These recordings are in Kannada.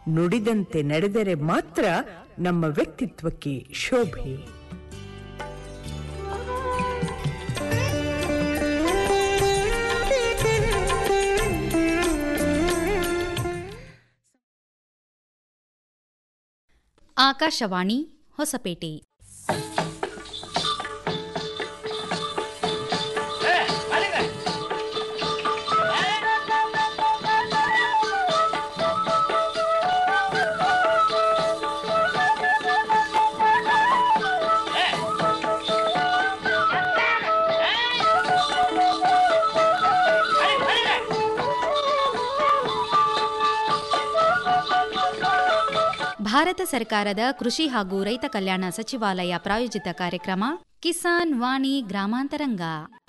ನುಡಿದಂತೆ ನಡೆದರೆ ಮಾತ್ರ ನಮ್ಮ ವ್ಯಕ್ತಿತ್ವಕ್ಕೆ ಶೋಭೆ ಆಕಾಶವಾಣಿ ಹೊಸಪೇಟೆ ಭಾರತ ಸರ್ಕಾರದ ಕೃಷಿ ಹಾಗೂ ರೈತ ಕಲ್ಯಾಣ ಸಚಿವಾಲಯ ಪ್ರಾಯೋಜಿತ ಕಾರ್ಯಕ್ರಮ ಕಿಸಾನ್ ವಾಣಿ ಗ್ರಾಮಾಂತರಂಗ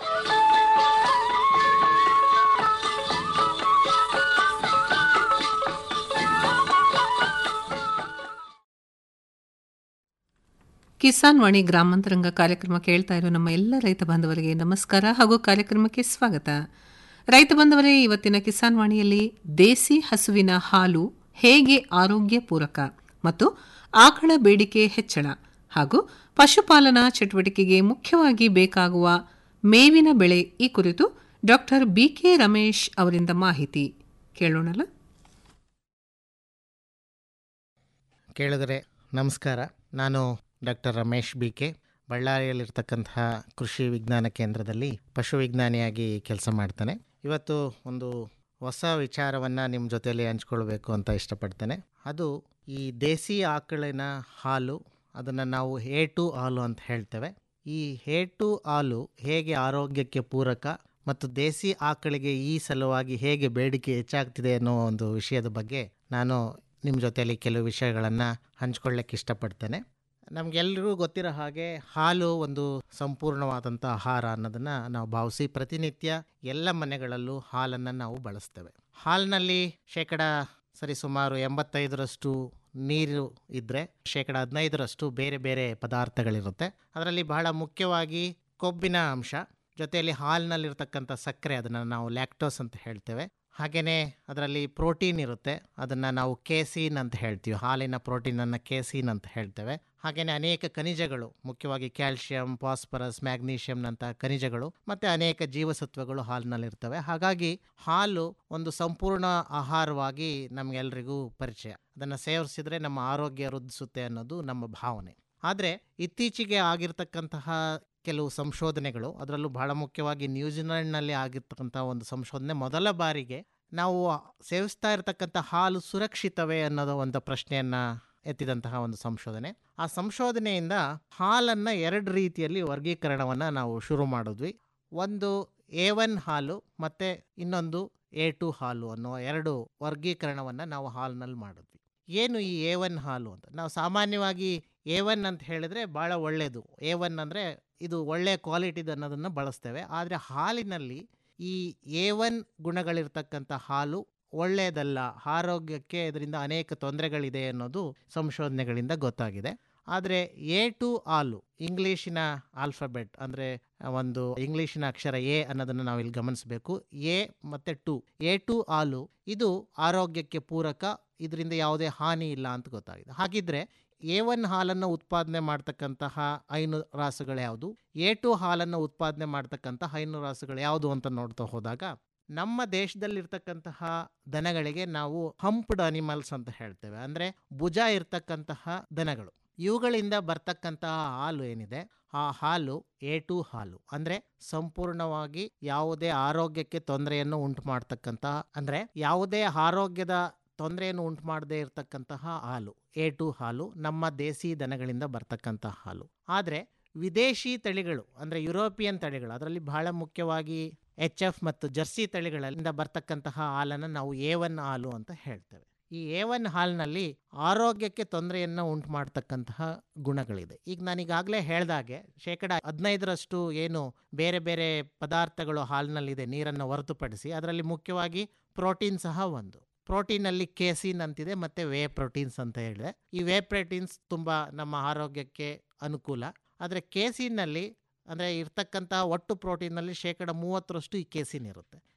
ಕಿಸಾನ್ ವಾಣಿ ಗ್ರಾಮಾಂತರಂಗ ಕಾರ್ಯಕ್ರಮ ಕೇಳ್ತಾ ಇರೋ ನಮ್ಮ ಎಲ್ಲ ರೈತ ಬಾಂಧವರಿಗೆ ನಮಸ್ಕಾರ ಹಾಗೂ ಕಾರ್ಯಕ್ರಮಕ್ಕೆ ಸ್ವಾಗತ ರೈತ ಬಾಂಧವರೇ ಇವತ್ತಿನ ಕಿಸಾನ್ ವಾಣಿಯಲ್ಲಿ ದೇಸಿ ಹಸುವಿನ ಹಾಲು ಹೇಗೆ ಆರೋಗ್ಯ ಪೂರಕ ಮತ್ತು ಆಕಳ ಬೇಡಿಕೆ ಹೆಚ್ಚಳ ಹಾಗೂ ಪಶುಪಾಲನಾ ಚಟುವಟಿಕೆಗೆ ಮುಖ್ಯವಾಗಿ ಬೇಕಾಗುವ ಮೇವಿನ ಬೆಳೆ ಈ ಕುರಿತು ಡಾಕ್ಟರ್ ಬಿಕೆ ರಮೇಶ್ ಅವರಿಂದ ಮಾಹಿತಿ ಕೇಳೋಣಲ್ಲ ಕೇಳಿದರೆ ನಮಸ್ಕಾರ ನಾನು ಡಾಕ್ಟರ್ ರಮೇಶ್ ಬಿ ಕೆ ಬಳ್ಳಾರಿಯಲ್ಲಿರ್ತಕ್ಕಂತಹ ಕೃಷಿ ವಿಜ್ಞಾನ ಕೇಂದ್ರದಲ್ಲಿ ಪಶು ವಿಜ್ಞಾನಿಯಾಗಿ ಕೆಲಸ ಮಾಡ್ತಾನೆ ಇವತ್ತು ಒಂದು ಹೊಸ ವಿಚಾರವನ್ನು ನಿಮ್ಮ ಜೊತೆಯಲ್ಲಿ ಹಂಚ್ಕೊಳ್ಬೇಕು ಅಂತ ಇಷ್ಟಪಡ್ತೇನೆ ಅದು ಈ ದೇಸಿ ಆಕಳಿನ ಹಾಲು ಅದನ್ನು ನಾವು ಹೇಟು ಹಾಲು ಅಂತ ಹೇಳ್ತೇವೆ ಈ ಹೇಟು ಹಾಲು ಹೇಗೆ ಆರೋಗ್ಯಕ್ಕೆ ಪೂರಕ ಮತ್ತು ದೇಸಿ ಆಕಳಿಗೆ ಈ ಸಲುವಾಗಿ ಹೇಗೆ ಬೇಡಿಕೆ ಹೆಚ್ಚಾಗ್ತಿದೆ ಅನ್ನೋ ಒಂದು ವಿಷಯದ ಬಗ್ಗೆ ನಾನು ನಿಮ್ಮ ಜೊತೆಯಲ್ಲಿ ಕೆಲವು ವಿಷಯಗಳನ್ನು ಹಂಚ್ಕೊಳ್ಳಿಕ್ಕೆ ಇಷ್ಟಪಡ್ತೇನೆ ನಮಗೆಲ್ಲರಿಗೂ ಗೊತ್ತಿರೋ ಹಾಗೆ ಹಾಲು ಒಂದು ಸಂಪೂರ್ಣವಾದಂಥ ಆಹಾರ ಅನ್ನೋದನ್ನು ನಾವು ಭಾವಿಸಿ ಪ್ರತಿನಿತ್ಯ ಎಲ್ಲ ಮನೆಗಳಲ್ಲೂ ಹಾಲನ್ನು ನಾವು ಬಳಸ್ತೇವೆ ಹಾಲಿನಲ್ಲಿ ಶೇಕಡ ಸರಿಸುಮಾರು ಎಂಬತ್ತೈದರಷ್ಟು ನೀರು ಇದ್ದರೆ ಶೇಕಡ ಹದಿನೈದರಷ್ಟು ಬೇರೆ ಬೇರೆ ಪದಾರ್ಥಗಳಿರುತ್ತೆ ಅದರಲ್ಲಿ ಬಹಳ ಮುಖ್ಯವಾಗಿ ಕೊಬ್ಬಿನ ಅಂಶ ಜೊತೆಯಲ್ಲಿ ಹಾಲಿನಲ್ಲಿರ್ತಕ್ಕಂಥ ಸಕ್ಕರೆ ಅದನ್ನು ನಾವು ಲ್ಯಾಕ್ಟೋಸ್ ಅಂತ ಹೇಳ್ತೇವೆ ಹಾಗೆಯೇ ಅದರಲ್ಲಿ ಪ್ರೋಟೀನ್ ಇರುತ್ತೆ ಅದನ್ನು ನಾವು ಕೇಸೀನ್ ಅಂತ ಹೇಳ್ತೀವಿ ಹಾಲಿನ ಪ್ರೋಟೀನನ್ನು ಕೇಸೀನ್ ಅಂತ ಹೇಳ್ತೇವೆ ಹಾಗೆಯೇ ಅನೇಕ ಖನಿಜಗಳು ಮುಖ್ಯವಾಗಿ ಕ್ಯಾಲ್ಶಿಯಂ ಫಾಸ್ಫರಸ್ ಮ್ಯಾಗ್ನೀಷಿಯಂನಂಥ ಖನಿಜಗಳು ಮತ್ತು ಅನೇಕ ಜೀವಸತ್ವಗಳು ಹಾಲಿನಲ್ಲಿರ್ತವೆ ಹಾಗಾಗಿ ಹಾಲು ಒಂದು ಸಂಪೂರ್ಣ ಆಹಾರವಾಗಿ ನಮಗೆಲ್ಲರಿಗೂ ಪರಿಚಯ ಅದನ್ನು ಸೇವಿಸಿದ್ರೆ ನಮ್ಮ ಆರೋಗ್ಯ ವೃದ್ಧಿಸುತ್ತೆ ಅನ್ನೋದು ನಮ್ಮ ಭಾವನೆ ಆದರೆ ಇತ್ತೀಚೆಗೆ ಆಗಿರ್ತಕ್ಕಂತಹ ಕೆಲವು ಸಂಶೋಧನೆಗಳು ಅದರಲ್ಲೂ ಬಹಳ ಮುಖ್ಯವಾಗಿ ನ್ಯೂಜಿಲೆಂಡ್ನಲ್ಲಿ ಆಗಿರ್ತಕ್ಕಂಥ ಒಂದು ಸಂಶೋಧನೆ ಮೊದಲ ಬಾರಿಗೆ ನಾವು ಸೇವಿಸ್ತಾ ಇರತಕ್ಕಂಥ ಹಾಲು ಸುರಕ್ಷಿತವೇ ಅನ್ನೋದು ಒಂದು ಪ್ರಶ್ನೆಯನ್ನು ಎತ್ತಿದಂತಹ ಒಂದು ಸಂಶೋಧನೆ ಆ ಸಂಶೋಧನೆಯಿಂದ ಹಾಲನ್ನು ಎರಡು ರೀತಿಯಲ್ಲಿ ವರ್ಗೀಕರಣವನ್ನು ನಾವು ಶುರು ಮಾಡಿದ್ವಿ ಒಂದು ಎ ಒನ್ ಹಾಲು ಮತ್ತು ಇನ್ನೊಂದು ಎ ಟು ಹಾಲು ಅನ್ನೋ ಎರಡು ವರ್ಗೀಕರಣವನ್ನು ನಾವು ಹಾಲಿನಲ್ಲಿ ಮಾಡಿದ್ವಿ ಏನು ಈ ಎ ಒನ್ ಹಾಲು ಅಂತ ನಾವು ಸಾಮಾನ್ಯವಾಗಿ ಎ ಒನ್ ಅಂತ ಹೇಳಿದ್ರೆ ಭಾಳ ಒಳ್ಳೆಯದು ಎ ಒನ್ ಅಂದರೆ ಇದು ಒಳ್ಳೆಯ ಕ್ವಾಲಿಟಿದು ಅನ್ನೋದನ್ನು ಬಳಸ್ತೇವೆ ಆದರೆ ಹಾಲಿನಲ್ಲಿ ಈ ಎ ಒನ್ ಗುಣಗಳಿರ್ತಕ್ಕಂಥ ಹಾಲು ಒಳ್ಳೆಯದಲ್ಲ ಆರೋಗ್ಯಕ್ಕೆ ಇದರಿಂದ ಅನೇಕ ತೊಂದರೆಗಳಿದೆ ಅನ್ನೋದು ಸಂಶೋಧನೆಗಳಿಂದ ಗೊತ್ತಾಗಿದೆ ಆದರೆ ಎ ಟು ಹಾಲು ಇಂಗ್ಲೀಷಿನ ಆಲ್ಫಾಬೆಟ್ ಅಂದರೆ ಒಂದು ಇಂಗ್ಲೀಷಿನ ಅಕ್ಷರ ಎ ಅನ್ನೋದನ್ನು ನಾವು ಇಲ್ಲಿ ಗಮನಿಸಬೇಕು ಎ ಮತ್ತು ಟು ಎ ಟು ಹಾಲು ಇದು ಆರೋಗ್ಯಕ್ಕೆ ಪೂರಕ ಇದರಿಂದ ಯಾವುದೇ ಹಾನಿ ಇಲ್ಲ ಅಂತ ಗೊತ್ತಾಗಿದೆ ಹಾಗಿದ್ರೆ ಎ ಒನ್ ಹಾಲನ್ನು ಉತ್ಪಾದನೆ ಮಾಡ್ತಕ್ಕಂತಹ ಹೈನು ರಾಸುಗಳು ಯಾವುದು ಎ ಟು ಹಾಲನ್ನು ಉತ್ಪಾದನೆ ಮಾಡ್ತಕ್ಕಂಥ ಹೈನು ರಾಸುಗಳು ಯಾವುದು ಅಂತ ನೋಡ್ತಾ ಹೋದಾಗ ನಮ್ಮ ದೇಶದಲ್ಲಿರ್ತಕ್ಕಂತಹ ದನಗಳಿಗೆ ನಾವು ಹಂಪ್ಡ್ ಅನಿಮಲ್ಸ್ ಅಂತ ಹೇಳ್ತೇವೆ ಅಂದರೆ ಭುಜ ಇರ್ತಕ್ಕಂತಹ ದನಗಳು ಇವುಗಳಿಂದ ಬರ್ತಕ್ಕಂತಹ ಹಾಲು ಏನಿದೆ ಆ ಹಾಲು ಎ ಟು ಹಾಲು ಅಂದರೆ ಸಂಪೂರ್ಣವಾಗಿ ಯಾವುದೇ ಆರೋಗ್ಯಕ್ಕೆ ತೊಂದರೆಯನ್ನು ಉಂಟು ಮಾಡ್ತಕ್ಕಂತಹ ಅಂದರೆ ಯಾವುದೇ ಆರೋಗ್ಯದ ತೊಂದರೆಯನ್ನು ಉಂಟು ಮಾಡದೇ ಇರತಕ್ಕಂತಹ ಹಾಲು ಎ ಟು ಹಾಲು ನಮ್ಮ ದೇಸಿ ದನಗಳಿಂದ ಬರ್ತಕ್ಕಂತಹ ಹಾಲು ಆದರೆ ವಿದೇಶಿ ತಳಿಗಳು ಅಂದರೆ ಯುರೋಪಿಯನ್ ತಳಿಗಳು ಅದರಲ್ಲಿ ಬಹಳ ಮುಖ್ಯವಾಗಿ ಎಚ್ ಎಫ್ ಮತ್ತು ಜರ್ಸಿ ತಳಿಗಳಿಂದ ಬರ್ತಕ್ಕಂತಹ ಹಾಲನ್ನು ನಾವು ಎ ಒನ್ ಹಾಲು ಅಂತ ಹೇಳ್ತೇವೆ ಈ ಎ ಒನ್ ಹಾಲಿನಲ್ಲಿ ಆರೋಗ್ಯಕ್ಕೆ ತೊಂದರೆಯನ್ನು ಉಂಟು ಮಾಡ್ತಕ್ಕಂತಹ ಗುಣಗಳಿದೆ ಈಗ ನಾನೀಗಾಗಲೇ ಹೇಳ್ದಾಗೆ ಶೇಕಡ ಹದಿನೈದರಷ್ಟು ಏನು ಬೇರೆ ಬೇರೆ ಪದಾರ್ಥಗಳು ಹಾಲಿನಲ್ಲಿದೆ ನೀರನ್ನು ಹೊರತುಪಡಿಸಿ ಅದರಲ್ಲಿ ಮುಖ್ಯವಾಗಿ ಪ್ರೋಟೀನ್ ಸಹ ಒಂದು ಪ್ರೋಟೀನಲ್ಲಿ ಕೇಸಿನ್ ಅಂತಿದೆ ಮತ್ತು ವೇ ಪ್ರೋಟೀನ್ಸ್ ಅಂತ ಹೇಳಿದೆ ಈ ವೇ ಪ್ರೋಟೀನ್ಸ್ ತುಂಬ ನಮ್ಮ ಆರೋಗ್ಯಕ್ಕೆ ಅನುಕೂಲ ಆದರೆ ಕೇಸಿನಲ್ಲಿ ಅಂದರೆ ಇರ್ತಕ್ಕಂತಹ ಒಟ್ಟು ಪ್ರೋಟೀನಲ್ಲಿ ಶೇಕಡ ಮೂವತ್ತರಷ್ಟು ಈ ಕೇಸಿನ್ ಇರುತ್ತೆ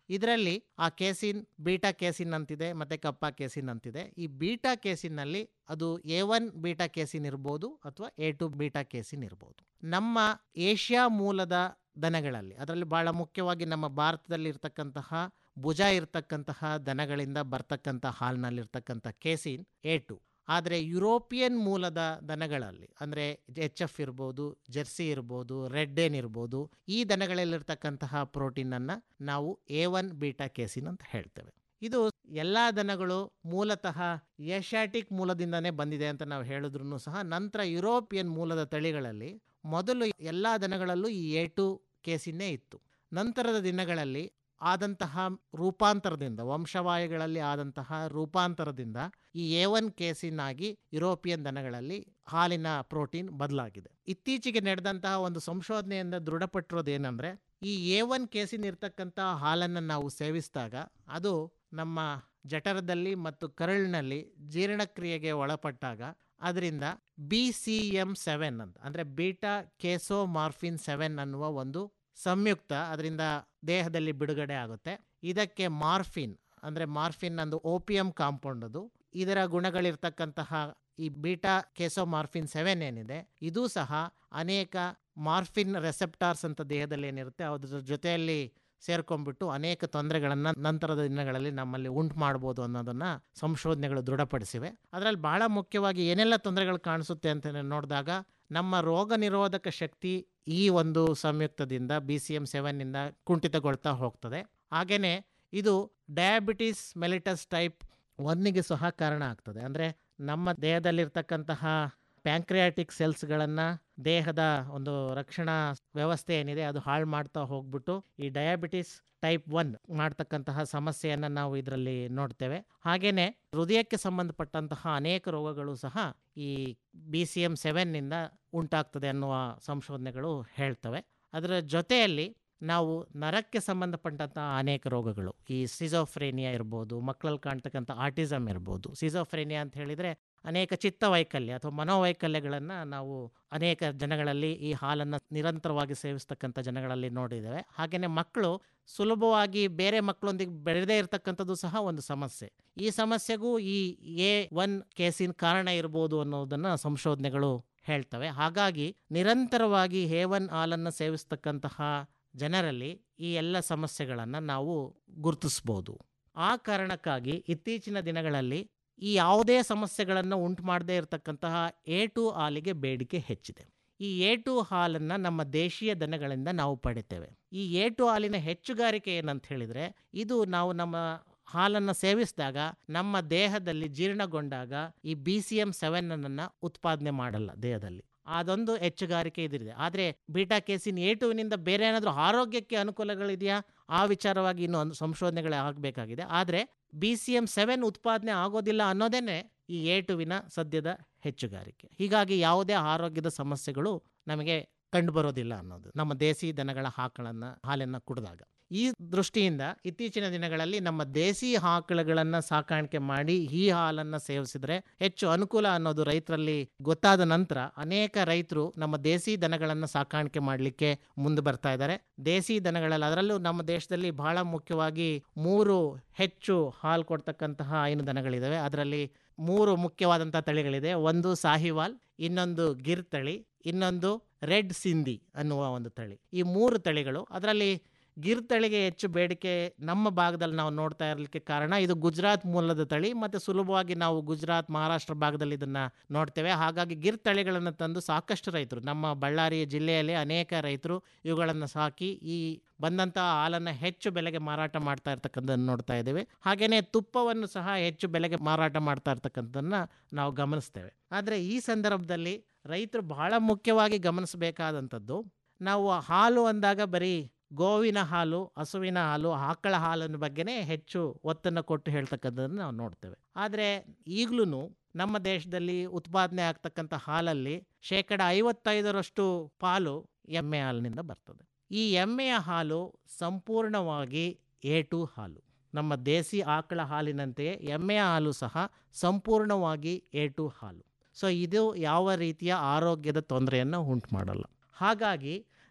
ಇದರಲ್ಲಿ ಆ ಕೇಸಿನ್ ಬೀಟಾ ಕೇಸಿನ್ ಅಂತಿದೆ ಮತ್ತು ಕಪ್ಪಾ ಕೇಸಿನ್ ಅಂತಿದೆ ಈ ಬೀಟಾ ಕೇಸಿನ್ನಲ್ಲಿ ಅದು ಎ ಒನ್ ಬೀಟಾ ಕೇಸಿನ್ ಇರ್ಬೋದು ಅಥವಾ ಎ ಟು ಬೀಟಾ ಕೇಸಿನ್ ಇರ್ಬೋದು ನಮ್ಮ ಏಷ್ಯಾ ಮೂಲದ ದನಗಳಲ್ಲಿ ಅದರಲ್ಲಿ ಬಹಳ ಮುಖ್ಯವಾಗಿ ನಮ್ಮ ಭಾರತದಲ್ಲಿ ಇರ್ತಕ್ಕಂತಹ ಭುಜ ಇರ್ತಕ್ಕಂತಹ ದನಗಳಿಂದ ಬರ್ತಕ್ಕಂಥ ಹಾಲಿನಲ್ಲಿರ್ತಕ್ಕಂಥ ಕೇಸಿನ್ ಎ ಟು ಆದರೆ ಯುರೋಪಿಯನ್ ಮೂಲದ ದನಗಳಲ್ಲಿ ಅಂದರೆ ಎಚ್ ಎಫ್ ಇರ್ಬೋದು ಜೆರ್ಸಿ ಇರ್ಬೋದು ರೆಡ್ ಏನ್ ಇರ್ಬೋದು ಈ ದನಗಳಲ್ಲಿರ್ತಕ್ಕಂತಹ ಪ್ರೋಟೀನನ್ನು ನಾವು ಎ ಒನ್ ಬೀಟಾ ಕೇಸಿನ್ ಅಂತ ಹೇಳ್ತೇವೆ ಇದು ಎಲ್ಲ ದನಗಳು ಮೂಲತಃ ಏಷ್ಯಾಟಿಕ್ ಮೂಲದಿಂದನೇ ಬಂದಿದೆ ಅಂತ ನಾವು ಹೇಳಿದ್ರು ಸಹ ನಂತರ ಯುರೋಪಿಯನ್ ಮೂಲದ ತಳಿಗಳಲ್ಲಿ ಮೊದಲು ಎಲ್ಲ ದನಗಳಲ್ಲೂ ಈ ಎ ಟು ಕೇಸಿನ್ನೇ ಇತ್ತು ನಂತರದ ದಿನಗಳಲ್ಲಿ ಆದಂತಹ ರೂಪಾಂತರದಿಂದ ವಂಶವಾಹಿಗಳಲ್ಲಿ ಆದಂತಹ ರೂಪಾಂತರದಿಂದ ಈ ಎ ಒನ್ ಕೇಸಿನ್ ಆಗಿ ಯುರೋಪಿಯನ್ ದನಗಳಲ್ಲಿ ಹಾಲಿನ ಪ್ರೋಟೀನ್ ಬದಲಾಗಿದೆ ಇತ್ತೀಚೆಗೆ ನಡೆದಂತಹ ಒಂದು ಸಂಶೋಧನೆಯಿಂದ ದೃಢಪಟ್ಟಿರೋದೇನೆಂದರೆ ಈ ಎ ಒನ್ ಕೇಸಿನ್ ಇರ್ತಕ್ಕಂಥ ಹಾಲನ್ನು ನಾವು ಸೇವಿಸಿದಾಗ ಅದು ನಮ್ಮ ಜಠರದಲ್ಲಿ ಮತ್ತು ಕರಳಿನಲ್ಲಿ ಜೀರ್ಣಕ್ರಿಯೆಗೆ ಒಳಪಟ್ಟಾಗ ಅದರಿಂದ ಬಿ ಸಿ ಎಂ ಸೆವೆನ್ ಅಂತ ಅಂದರೆ ಬೀಟಾ ಕೇಸೋ ಮಾರ್ಫಿನ್ ಸೆವೆನ್ ಅನ್ನುವ ಒಂದು ಸಂಯುಕ್ತ ಅದರಿಂದ ದೇಹದಲ್ಲಿ ಬಿಡುಗಡೆ ಆಗುತ್ತೆ ಇದಕ್ಕೆ ಮಾರ್ಫಿನ್ ಅಂದರೆ ಮಾರ್ಫಿನ್ ಒಂದು ಓಪಿಯಂ ಕಾಂಪೌಂಡ್ ಅದು ಇದರ ಗುಣಗಳಿರ್ತಕ್ಕಂತಹ ಈ ಬೀಟಾ ಕೇಸೋ ಮಾರ್ಫಿನ್ ಸೆವೆನ್ ಏನಿದೆ ಇದು ಸಹ ಅನೇಕ ಮಾರ್ಫಿನ್ ರೆಸೆಪ್ಟಾರ್ಸ್ ಅಂತ ದೇಹದಲ್ಲಿ ಏನಿರುತ್ತೆ ಅದ್ರ ಜೊತೆಯಲ್ಲಿ ಸೇರ್ಕೊಂಡ್ಬಿಟ್ಟು ಅನೇಕ ತೊಂದರೆಗಳನ್ನು ನಂತರದ ದಿನಗಳಲ್ಲಿ ನಮ್ಮಲ್ಲಿ ಉಂಟು ಮಾಡ್ಬೋದು ಅನ್ನೋದನ್ನು ಸಂಶೋಧನೆಗಳು ದೃಢಪಡಿಸಿವೆ ಅದರಲ್ಲಿ ಬಹಳ ಮುಖ್ಯವಾಗಿ ಏನೆಲ್ಲ ತೊಂದರೆಗಳು ಕಾಣಿಸುತ್ತೆ ಅಂತ ನೋಡಿದಾಗ ನಮ್ಮ ರೋಗ ನಿರೋಧಕ ಶಕ್ತಿ ಈ ಒಂದು ಸಂಯುಕ್ತದಿಂದ ಬಿ ಸಿ ಎಮ್ ಸೆವೆನ್ನಿಂದ ಕುಂಠಿತಗೊಳ್ತಾ ಹೋಗ್ತದೆ ಹಾಗೆಯೇ ಇದು ಡಯಾಬಿಟಿಸ್ ಮೆಲಿಟಸ್ ಟೈಪ್ ಒನ್ನಿಗೆ ಸಹ ಕಾರಣ ಆಗ್ತದೆ ಅಂದರೆ ನಮ್ಮ ದೇಹದಲ್ಲಿರ್ತಕ್ಕಂತಹ ಪ್ಯಾಂಕ್ರಿಯಾಟಿಕ್ ಸೆಲ್ಸ್ಗಳನ್ನು ದೇಹದ ಒಂದು ರಕ್ಷಣಾ ವ್ಯವಸ್ಥೆ ಏನಿದೆ ಅದು ಹಾಳು ಮಾಡ್ತಾ ಹೋಗ್ಬಿಟ್ಟು ಈ ಡಯಾಬಿಟಿಸ್ ಟೈಪ್ ಒನ್ ಮಾಡ್ತಕ್ಕಂತಹ ಸಮಸ್ಯೆಯನ್ನು ನಾವು ಇದರಲ್ಲಿ ನೋಡ್ತೇವೆ ಹಾಗೆಯೇ ಹೃದಯಕ್ಕೆ ಸಂಬಂಧಪಟ್ಟಂತಹ ಅನೇಕ ರೋಗಗಳು ಸಹ ಈ ಬಿ ಸಿ ಎಮ್ ಸೆವೆನ್ನಿಂದ ಉಂಟಾಗ್ತದೆ ಅನ್ನುವ ಸಂಶೋಧನೆಗಳು ಹೇಳ್ತವೆ ಅದರ ಜೊತೆಯಲ್ಲಿ ನಾವು ನರಕ್ಕೆ ಸಂಬಂಧಪಟ್ಟಂತಹ ಅನೇಕ ರೋಗಗಳು ಈ ಸಿಜೋಫ್ರೇನಿಯಾ ಇರ್ಬೋದು ಮಕ್ಕಳಲ್ಲಿ ಕಾಣ್ತಕ್ಕಂಥ ಆಟಿಸಮ್ ಇರ್ಬೋದು ಸಿಜೋಫ್ರೇನಿಯಾ ಅಂತ ಹೇಳಿದರೆ ಅನೇಕ ಚಿತ್ತವೈಕಲ್ಯ ಅಥವಾ ಮನೋವೈಕಲ್ಯಗಳನ್ನು ನಾವು ಅನೇಕ ಜನಗಳಲ್ಲಿ ಈ ಹಾಲನ್ನು ನಿರಂತರವಾಗಿ ಸೇವಿಸ್ತಕ್ಕಂಥ ಜನಗಳಲ್ಲಿ ನೋಡಿದ್ದೇವೆ ಹಾಗೆಯೇ ಮಕ್ಕಳು ಸುಲಭವಾಗಿ ಬೇರೆ ಮಕ್ಕಳೊಂದಿಗೆ ಬೆಳೆದೇ ಇರತಕ್ಕಂಥದ್ದು ಸಹ ಒಂದು ಸಮಸ್ಯೆ ಈ ಸಮಸ್ಯೆಗೂ ಈ ಎ ಒನ್ ಕೇಸಿನ ಕಾರಣ ಇರ್ಬೋದು ಅನ್ನೋದನ್ನು ಸಂಶೋಧನೆಗಳು ಹೇಳ್ತವೆ ಹಾಗಾಗಿ ನಿರಂತರವಾಗಿ ಎ ಒನ್ ಹಾಲನ್ನು ಸೇವಿಸ್ತಕ್ಕಂತಹ ಜನರಲ್ಲಿ ಈ ಎಲ್ಲ ಸಮಸ್ಯೆಗಳನ್ನು ನಾವು ಗುರುತಿಸ್ಬೋದು ಆ ಕಾರಣಕ್ಕಾಗಿ ಇತ್ತೀಚಿನ ದಿನಗಳಲ್ಲಿ ಈ ಯಾವುದೇ ಸಮಸ್ಯೆಗಳನ್ನು ಉಂಟು ಮಾಡದೇ ಇರತಕ್ಕಂತಹ ಎ ಟು ಹಾಲಿಗೆ ಬೇಡಿಕೆ ಹೆಚ್ಚಿದೆ ಈ ಎ ಟು ಹಾಲನ್ನು ನಮ್ಮ ದೇಶೀಯ ದನಗಳಿಂದ ನಾವು ಪಡಿತೇವೆ ಈ ಎ ಟು ಹಾಲಿನ ಹೆಚ್ಚುಗಾರಿಕೆ ಏನಂತ ಹೇಳಿದರೆ ಇದು ನಾವು ನಮ್ಮ ಹಾಲನ್ನು ಸೇವಿಸಿದಾಗ ನಮ್ಮ ದೇಹದಲ್ಲಿ ಜೀರ್ಣಗೊಂಡಾಗ ಈ ಬಿ ಸಿ ಎಂ ಸೆವೆನ್ನನ್ನು ಉತ್ಪಾದನೆ ಮಾಡಲ್ಲ ದೇಹದಲ್ಲಿ ಅದೊಂದು ಹೆಚ್ಚುಗಾರಿಕೆ ಇದಿದೆ ಆದರೆ ಬೀಟಾ ಕೇಸಿನ್ ಎ ಟುವಿನಿಂದ ಬೇರೆ ಏನಾದರೂ ಆರೋಗ್ಯಕ್ಕೆ ಅನುಕೂಲಗಳಿದೆಯಾ ಆ ವಿಚಾರವಾಗಿ ಇನ್ನೂ ಒಂದು ಸಂಶೋಧನೆಗಳೇ ಆಗಬೇಕಾಗಿದೆ ಆದರೆ ಬಿ ಸಿ ಎಂ ಸೆವೆನ್ ಉತ್ಪಾದನೆ ಆಗೋದಿಲ್ಲ ಅನ್ನೋದೇ ಈ ಎ ಟುವಿನ ಸದ್ಯದ ಹೆಚ್ಚುಗಾರಿಕೆ ಹೀಗಾಗಿ ಯಾವುದೇ ಆರೋಗ್ಯದ ಸಮಸ್ಯೆಗಳು ನಮಗೆ ಕಂಡುಬರೋದಿಲ್ಲ ಅನ್ನೋದು ನಮ್ಮ ದೇಸಿ ದನಗಳ ಆಕಳನ್ನು ಹಾಲನ್ನು ಕುಡಿದಾಗ ಈ ದೃಷ್ಟಿಯಿಂದ ಇತ್ತೀಚಿನ ದಿನಗಳಲ್ಲಿ ನಮ್ಮ ದೇಸಿ ಆಕಳುಗಳನ್ನು ಸಾಕಾಣಿಕೆ ಮಾಡಿ ಈ ಹಾಲನ್ನು ಸೇವಿಸಿದ್ರೆ ಹೆಚ್ಚು ಅನುಕೂಲ ಅನ್ನೋದು ರೈತರಲ್ಲಿ ಗೊತ್ತಾದ ನಂತರ ಅನೇಕ ರೈತರು ನಮ್ಮ ದೇಸಿ ದನಗಳನ್ನು ಸಾಕಾಣಿಕೆ ಮಾಡಲಿಕ್ಕೆ ಮುಂದೆ ಬರ್ತಾ ಇದ್ದಾರೆ ದೇಸಿ ದನಗಳಲ್ಲಿ ಅದರಲ್ಲೂ ನಮ್ಮ ದೇಶದಲ್ಲಿ ಬಹಳ ಮುಖ್ಯವಾಗಿ ಮೂರು ಹೆಚ್ಚು ಹಾಲು ಕೊಡ್ತಕ್ಕಂತಹ ಹೈನು ದನಗಳಿದ್ದಾವೆ ಅದರಲ್ಲಿ ಮೂರು ಮುಖ್ಯವಾದಂಥ ತಳಿಗಳಿದೆ ಒಂದು ಸಾಹಿವಾಲ್ ಇನ್ನೊಂದು ಗಿರ್ ತಳಿ ಇನ್ನೊಂದು ರೆಡ್ ಸಿಂಧಿ ಅನ್ನುವ ಒಂದು ತಳಿ ಈ ಮೂರು ತಳಿಗಳು ಅದರಲ್ಲಿ ಗಿರ್ ತಳಿಗೆ ಹೆಚ್ಚು ಬೇಡಿಕೆ ನಮ್ಮ ಭಾಗದಲ್ಲಿ ನಾವು ನೋಡ್ತಾ ಇರಲಿಕ್ಕೆ ಕಾರಣ ಇದು ಗುಜರಾತ್ ಮೂಲದ ತಳಿ ಮತ್ತು ಸುಲಭವಾಗಿ ನಾವು ಗುಜರಾತ್ ಮಹಾರಾಷ್ಟ್ರ ಭಾಗದಲ್ಲಿ ಇದನ್ನು ನೋಡ್ತೇವೆ ಹಾಗಾಗಿ ಗಿರ್ ತಳಿಗಳನ್ನು ತಂದು ಸಾಕಷ್ಟು ರೈತರು ನಮ್ಮ ಬಳ್ಳಾರಿ ಜಿಲ್ಲೆಯಲ್ಲಿ ಅನೇಕ ರೈತರು ಇವುಗಳನ್ನು ಸಾಕಿ ಈ ಬಂದಂಥ ಹಾಲನ್ನು ಹೆಚ್ಚು ಬೆಲೆಗೆ ಮಾರಾಟ ಮಾಡ್ತಾ ಇರ್ತಕ್ಕಂಥದ್ದನ್ನು ನೋಡ್ತಾ ಇದ್ದೇವೆ ಹಾಗೆಯೇ ತುಪ್ಪವನ್ನು ಸಹ ಹೆಚ್ಚು ಬೆಲೆಗೆ ಮಾರಾಟ ಮಾಡ್ತಾ ಇರ್ತಕ್ಕಂಥದ್ದನ್ನು ನಾವು ಗಮನಿಸ್ತೇವೆ ಆದರೆ ಈ ಸಂದರ್ಭದಲ್ಲಿ ರೈತರು ಬಹಳ ಮುಖ್ಯವಾಗಿ ಗಮನಿಸಬೇಕಾದಂಥದ್ದು ನಾವು ಹಾಲು ಅಂದಾಗ ಬರೀ ಗೋವಿನ ಹಾಲು ಹಸುವಿನ ಹಾಲು ಆಕಳ ಹಾಲಿನ ಬಗ್ಗೆನೇ ಹೆಚ್ಚು ಒತ್ತನ್ನು ಕೊಟ್ಟು ಹೇಳ್ತಕ್ಕಂಥದ್ದನ್ನು ನಾವು ನೋಡ್ತೇವೆ ಆದರೆ ಈಗಲೂ ನಮ್ಮ ದೇಶದಲ್ಲಿ ಉತ್ಪಾದನೆ ಆಗ್ತಕ್ಕಂಥ ಹಾಲಲ್ಲಿ ಶೇಕಡ ಐವತ್ತೈದರಷ್ಟು ಪಾಲು ಎಮ್ಮೆ ಹಾಲಿನಿಂದ ಬರ್ತದೆ ಈ ಎಮ್ಮೆಯ ಹಾಲು ಸಂಪೂರ್ಣವಾಗಿ ಎ ಟು ಹಾಲು ನಮ್ಮ ದೇಸಿ ಆಕಳ ಹಾಲಿನಂತೆಯೇ ಎಮ್ಮೆಯ ಹಾಲು ಸಹ ಸಂಪೂರ್ಣವಾಗಿ ಎ ಟು ಹಾಲು ಸೊ ಇದು ಯಾವ ರೀತಿಯ ಆರೋಗ್ಯದ ತೊಂದರೆಯನ್ನು ಉಂಟು ಮಾಡಲ್ಲ ಹಾಗಾಗಿ